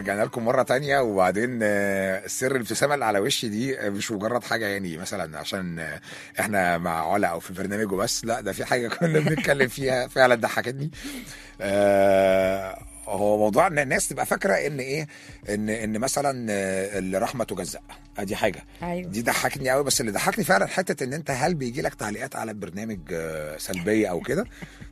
رجعنا لكم مره تانية وبعدين آه، السر الابتسامه اللي على وشي دي آه، مش مجرد حاجه يعني مثلا عشان آه، احنا مع علا او في برنامج وبس لا ده في حاجه كنا بنتكلم فيها فعلا ضحكتني آه، هو موضوع ان الناس تبقى فاكره ان ايه ان ان مثلا آه، الرحمه تجزأ ادي حاجه ايوه دي ضحكني قوي بس اللي ضحكني فعلا حته ان انت هل بيجي لك تعليقات على البرنامج آه، سلبيه او كده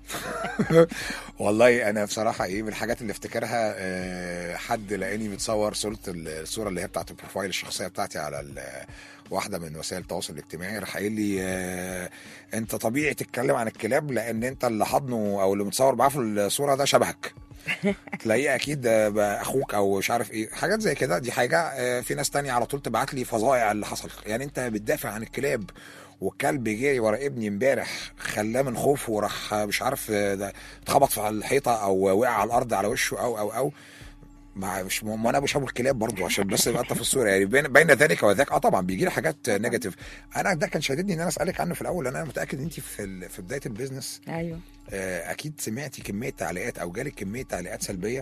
والله انا بصراحه ايه من الحاجات اللي افتكرها آه، حد لقاني متصور صوره الصوره اللي هي بتاعت البروفايل الشخصيه بتاعتي على ال- واحده من وسائل التواصل الاجتماعي راح قايل لي آه، انت طبيعي تتكلم عن الكلاب لان انت اللي حضنه او اللي متصور معاه في الصوره ده شبهك تلاقيه اكيد آه، بقى اخوك او مش عارف ايه حاجات زي كده دي حاجه آه، في ناس تانية على طول تبعت لي فظائع اللي حصل يعني انت بتدافع عن الكلاب والكلب جري ورا ابني امبارح خلاه من خوفه وراح آه، مش عارف آه، ده اتخبط في الحيطه او وقع على الارض على وشه او او او ما مش ما انا مش ابو الكلاب برضو عشان بس يبقى انت في الصوره يعني بين بين ذلك وذاك اه طبعا بيجي لي حاجات نيجاتيف انا ده كان شاددني ان انا اسالك عنه في الاول لان انا متاكد ان انت في ال- في بدايه البيزنس ايوه آه، اكيد سمعتي كميه تعليقات او جالك كميه تعليقات سلبيه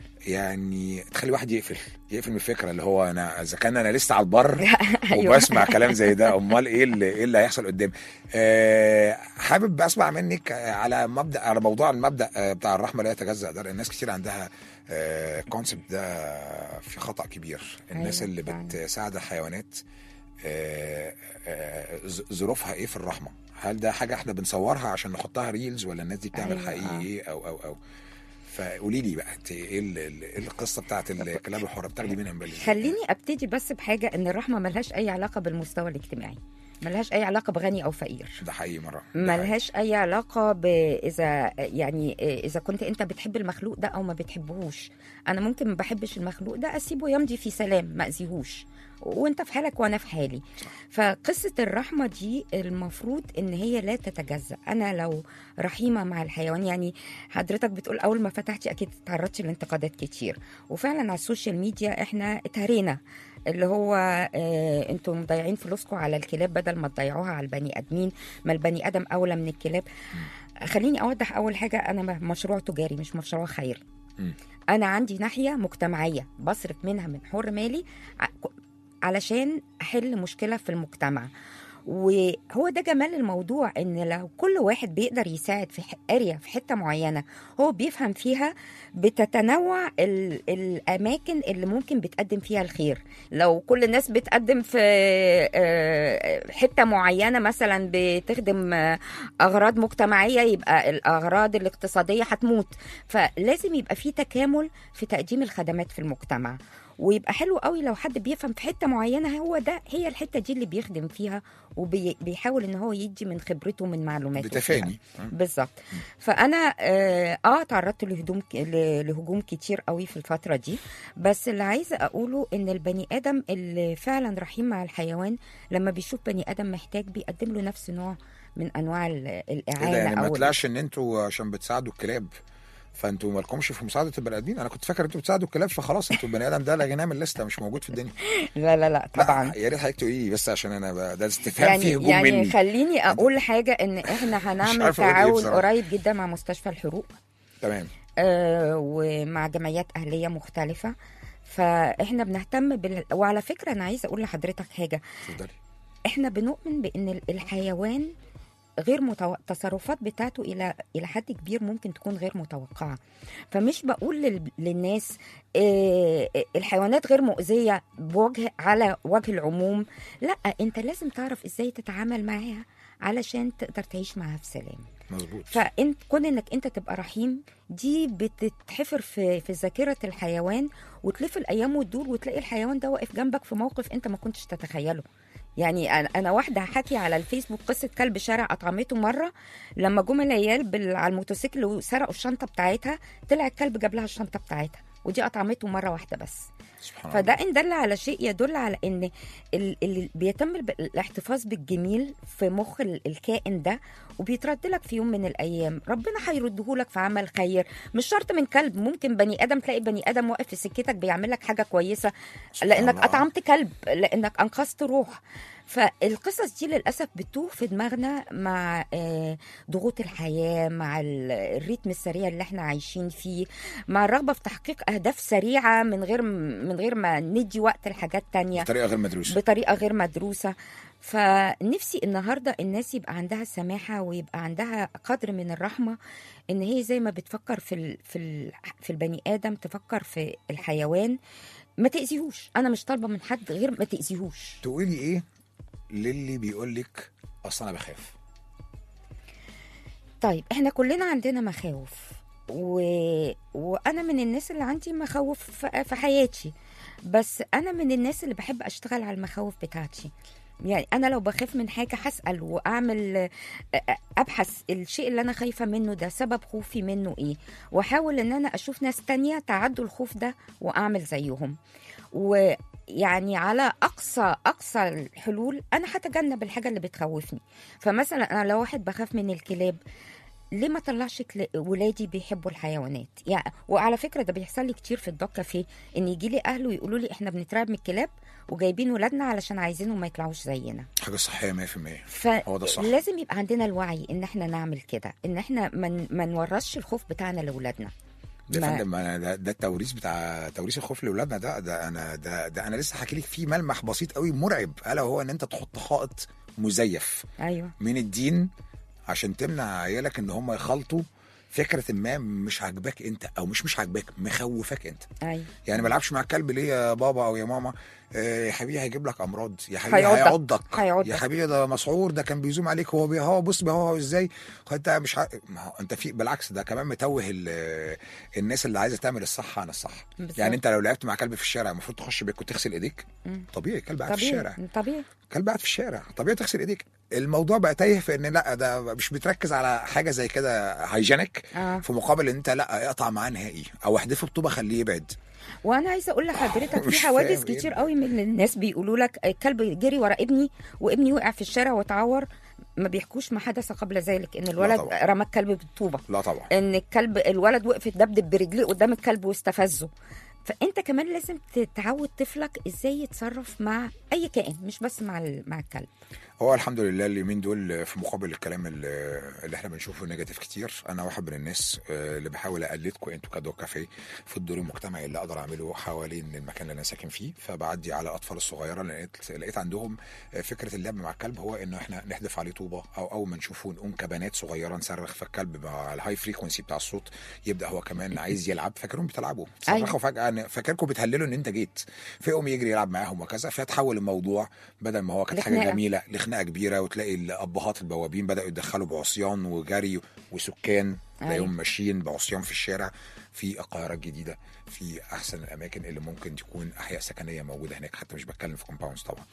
يعني تخلي واحد يقفل يقفل من الفكره اللي هو انا اذا كان انا لسه على البر أيوة. وبسمع كلام زي ده امال ايه اللي ايه اللي هيحصل قدام آه، حابب اسمع منك آه، على مبدا على موضوع المبدا آه، بتاع الرحمه لا يتجزا ده لأن الناس كتير عندها كونسبت ده في خطا كبير الناس أيوة، اللي فعلا. بتساعد الحيوانات آه، آه، ظ- ظروفها ايه في الرحمه هل ده حاجه احنا بنصورها عشان نحطها ريلز ولا الناس دي بتعمل أيوة، حقيقي آه. ايه او او او فقولي لي بقى انت ايه ال- ال- إيه القصه بتاعت الكلاب الحره بتاخدي منها بالي خليني ابتدي بس بحاجه ان الرحمه ملهاش اي علاقه بالمستوى الاجتماعي ملهاش اي علاقه بغني او فقير ده حقيقي مره ده حقيقي. ملهاش اي علاقه باذا يعني اذا كنت انت بتحب المخلوق ده او ما بتحبهوش انا ممكن ما بحبش المخلوق ده اسيبه يمضي في سلام ما اذيهوش وانت في حالك وانا في حالي فقصه الرحمه دي المفروض ان هي لا تتجزا انا لو رحيمه مع الحيوان يعني حضرتك بتقول اول ما فتحتي اكيد تعرضتي لانتقادات كتير وفعلا على السوشيال ميديا احنا اتهرينا اللي هو آه انتم مضيعين فلوسكم على الكلاب بدل ما تضيعوها على البني ادمين ما البني ادم اولى من الكلاب خليني اوضح اول حاجه انا م- مشروع تجاري مش مشروع خيري مم. انا عندي ناحيه مجتمعيه بصرف منها من حر مالي ع- علشان احل مشكله في المجتمع وهو ده جمال الموضوع ان لو كل واحد بيقدر يساعد في اريا في حته معينه هو بيفهم فيها بتتنوع ال- الاماكن اللي ممكن بتقدم فيها الخير لو كل الناس بتقدم في آه، حته معينه مثلا بتخدم آه، اغراض مجتمعيه يبقى الاغراض الاقتصاديه هتموت فلازم يبقى في تكامل في تقديم الخدمات في المجتمع ويبقى حلو قوي لو حد بيفهم في حته معينه هو ده هي الحته دي اللي بيخدم فيها وبيحاول ان هو يدي من خبرته من معلوماته فيها. بتفاني بالظبط فانا اه آه، تعرضت لهجوم ك- ل- لهجوم كتير قوي في الفتره دي بس اللي عايزه اقوله ان البني ادم اللي فعلا رحيم مع الحيوان لما بيشوف بني ادم محتاج بيقدم له نفس نوع من انواع ال- ايه الاعانه ده يعني ما او طلعش ان انتوا عشان بتساعدوا الكلاب فانتوا مالكمش في مساعده البني ادمين انا كنت فاكر انتوا بتساعدوا الكلاب فخلاص انتوا البني ادم ده لغيناه من الليسته مش موجود في الدنيا لا لا لا طبعا لا، يا ريت حضرتك تقولي لي بس عشان انا ب- ده استفهام يعني فيه هجوم يعني مني خليني اقول حاجه ان احنا هنعمل عارفة أقول إيه تعاون بصراحة. قريب جدا مع مستشفى الحروق تمام آه، ومع جمعيات أهلية مختلفة فإحنا بنهتم بال... وعلى فكرة أنا عايزة أقول لحضرتك حاجة اتفضلي إحنا بنؤمن بأن ال- الحيوان غير متو... التصرفات بتاعته إلى إلى حد كبير ممكن تكون غير متوقعة فمش بقول لل... للناس آه، الحيوانات غير مؤذية بوجه على وجه العموم لا أنت لازم تعرف إزاي تتعامل معاها علشان تقدر تعيش معاها في سلام مظبوط فانت كون انك انت تبقى رحيم دي بتتحفر في في ذاكره الحيوان وتلف الايام وتدور وتلاقي الحيوان ده واقف جنبك في موقف انت ما كنتش تتخيله يعني انا انا واحده حكي على الفيسبوك قصه كلب شارع اطعمته مره لما جم العيال بال- على الموتوسيكل وسرقوا الشنطه بتاعتها طلع الكلب جاب لها الشنطه بتاعتها ودي اطعمته مره واحده بس سبحان فده الله ان دل على شيء يدل على ان ال- اللي بيتم الب- الاحتفاظ بالجميل في مخ ال- الكائن ده وبيترد لك في يوم من الايام ربنا هيرده لك في عمل خير مش شرط من كلب ممكن بني ادم تلاقي بني ادم واقف في سكتك بيعمل لك حاجه كويسه سبحان لانك الله. اطعمت كلب لانك انقذت روح فالقصص دي للاسف بتوه في دماغنا مع آه، ضغوط الحياه مع ال- الريتم السريع اللي احنا عايشين فيه مع الرغبه في تحقيق اهداف سريعه من غير من غير ما ندي وقت لحاجات تانية بطريقه غير مدروسه بطريقه غير مدروسه فنفسي النهارده الناس يبقى عندها سماحه ويبقى عندها قدر من الرحمه ان هي زي ما بتفكر في ال في ال في البني ادم تفكر في الحيوان ما تاذيهوش انا مش طالبه من حد غير ما تاذيهوش تقولي ايه للي بيقول لك اصل انا بخاف طيب احنا كلنا عندنا مخاوف و... وانا من الناس اللي عندي مخاوف في في حياتي بس انا من الناس اللي بحب اشتغل على المخاوف بتاعتي يعني انا لو بخاف من حاجه هسال واعمل ابحث الشيء اللي انا خايفه منه ده سبب خوفي منه ايه واحاول ان انا اشوف ناس تانية تعدوا الخوف ده واعمل زيهم ويعني على اقصى اقصى الحلول انا هتجنب الحاجه اللي بتخوفني فمثلا انا لو واحد بخاف من الكلاب ليه ما طلعش كلا- ولادي بيحبوا الحيوانات يعني وعلى فكره ده بيحصل لي كتير في الدوك كافيه ان يجي لي اهله ويقولوا لي احنا بنترعب من الكلاب وجايبين ولادنا علشان عايزينهم ما يطلعوش زينا حاجه صحيه 100% هو ده صح. فلازم يبقى عندنا الوعي ان احنا نعمل كده ان احنا ما ما نورثش الخوف بتاعنا لاولادنا ده ما- فندم أنا ده, ده التوريث بتاع توريث الخوف لاولادنا ده ده انا ده, ده انا لسه حكي لك فيه ملمح بسيط قوي مرعب الا هو ان انت تحط حائط مزيف ايوه من الدين عشان تمنع عيالك ان هم يخلطوا فكره ما مش عاجباك انت او مش مش عاجباك مخوفاك انت ايوه يعني ما العبش مع الكلب ليه يا بابا او يا ماما آه، يا حبيبي هيجيب لك امراض يا حبيبي هيعضك. هيعضك هيعضك. يا حبيبي ده مسعور ده كان بيزوم عليك هو بي هو بص هو ازاي انت مش ع... ما هو انت في بالعكس ده كمان متوه ال- الناس اللي عايزه تعمل الصح عن الصح بالظبط. يعني انت لو لعبت مع كلب في الشارع المفروض تخش بيتك وتغسل ايديك مم. طبيعي كلب قاعد في طبيعي الشارع طبيعي كلب قاعد في الشارع طبيعي تغسل ايديك الموضوع بقى تايه في ان لا ده مش بتركز على حاجه زي كده هايجينيك آه. في مقابل ان انت لا اقطع معاه نهائي او احدفه بطوبه خليه يبعد وانا عايزه اقول لحضرتك مش في حوادث فاهم إيه كتير ده. قوي من الناس بيقولوا لك الكلب جري ورا ابني وابني وقع في الشارع واتعور ما بيحكوش ما حدث قبل ذلك ان الولد طبعا. رمى الكلب بالطوبه لا طبعا ان الكلب الولد وقف يدبدب برجليه قدام الكلب واستفزه فانت كمان لازم تعود طفلك ازاي يتصرف مع اي كائن مش بس مع ال- مع الكلب هو الحمد لله اليومين دول في مقابل الكلام اللي اللي احنا بنشوفه نيجاتيف كتير انا واحد من الناس آه، اللي بحاول اقلدكم انتوا كدو كافيه في الدور المجتمعي اللي اقدر اعمله حوالين المكان اللي انا ساكن فيه فبعدي على الاطفال الصغيره لقيت لقيت عندهم آه، فكره اللعب مع الكلب هو انه احنا نحدف عليه طوبه او اول ما نشوفه نقوم كبنات صغيره نصرخ فالكلب مع الهاي فريكونسي بتاع الصوت يبدا هو كمان عايز يلعب فاكرهم بتلعبوا أيوة. تصرخوا فجاه فاكركم بتهللوا ان انت جيت فيقوم يجري يلعب معاهم وكذا فتحول الموضوع بدل ما هو كانت حاجه لخناقة. جميله لخناقه كبيره وتلاقي الابهات البوابين بداوا يدخلوا بعصيان وجري وسكان تلاقيهم أيوة. ماشيين بعصيان في الشارع في القاهره الجديده في احسن الاماكن اللي ممكن تكون احياء سكنيه موجوده هناك حتى مش بتكلم في كومباوندز طبعا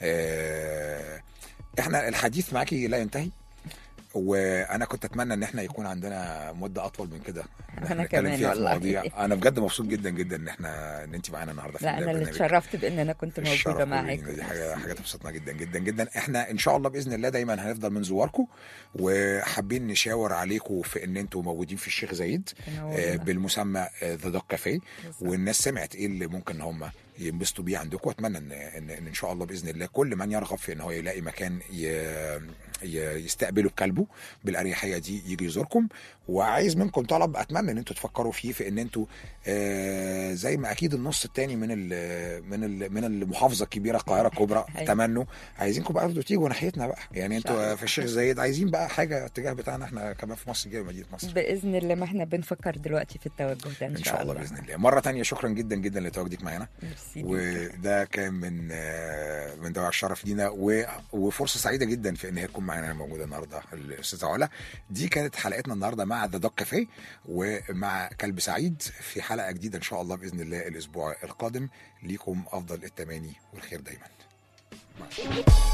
آه، احنا الحديث معاكي لا ينتهي وانا كنت اتمنى ان احنا يكون عندنا مده اطول من كده إن إحنا أنا نتكلم كمان فيها في والله. مواضيع انا بجد مبسوط جدا جدا ان احنا ان انت معانا النهارده في لا انا اللي البرنامج. اتشرفت بان انا كنت الشرف موجوده كله معاك لينا. دي حاجه حاجه تبسطنا جدا جدا جدا احنا ان شاء الله باذن الله دايما هنفضل من زواركم وحابين نشاور عليكم في ان انتم موجودين في الشيخ زايد تنورنا. آه، بالمسمى ذا دوك كافيه بالظبط. والناس سمعت ايه اللي ممكن هم ينبسطوا بيه عندكم واتمنى ان ان ان ان شاء الله باذن الله كل من يرغب في ان هو يلاقي مكان ي- ي- يستقبله بكلبه بالاريحيه دي يجي يزوركم وعايز منكم طلب اتمنى ان انتوا تفكروا فيه في ان انتوا آه، زي ما اكيد النص الثاني من ال من ال من المحافظه الكبيره القاهره الكبرى أيوة. تمنوا عايزينكم بقى برضه تيجوا ناحيتنا بقى يعني إن شاء انتوا الله. في الشيخ زايد عايزين بقى حاجه اتجاه بتاعنا احنا كمان في مصر الجايه مدينه مصر باذن الله ما احنا بنفكر دلوقتي في التوجه ده ان, ان شاء الله باذن الله مره تانية شكرا جدا جدا لتواجدك معانا ميرسي ليك. وده كان من آه، من دواعي الشرف لينا و- وفرصه سعيده جدا في ان هي تكون معانا موجوده النهارده الاستاذه علا دي كانت حلقتنا النهارده مع ذا دوك كافيه ومع كلب سعيد في حلقه جديده ان شاء الله باذن الله الاسبوع القادم ليكم افضل التماني والخير دايما مع السلامة.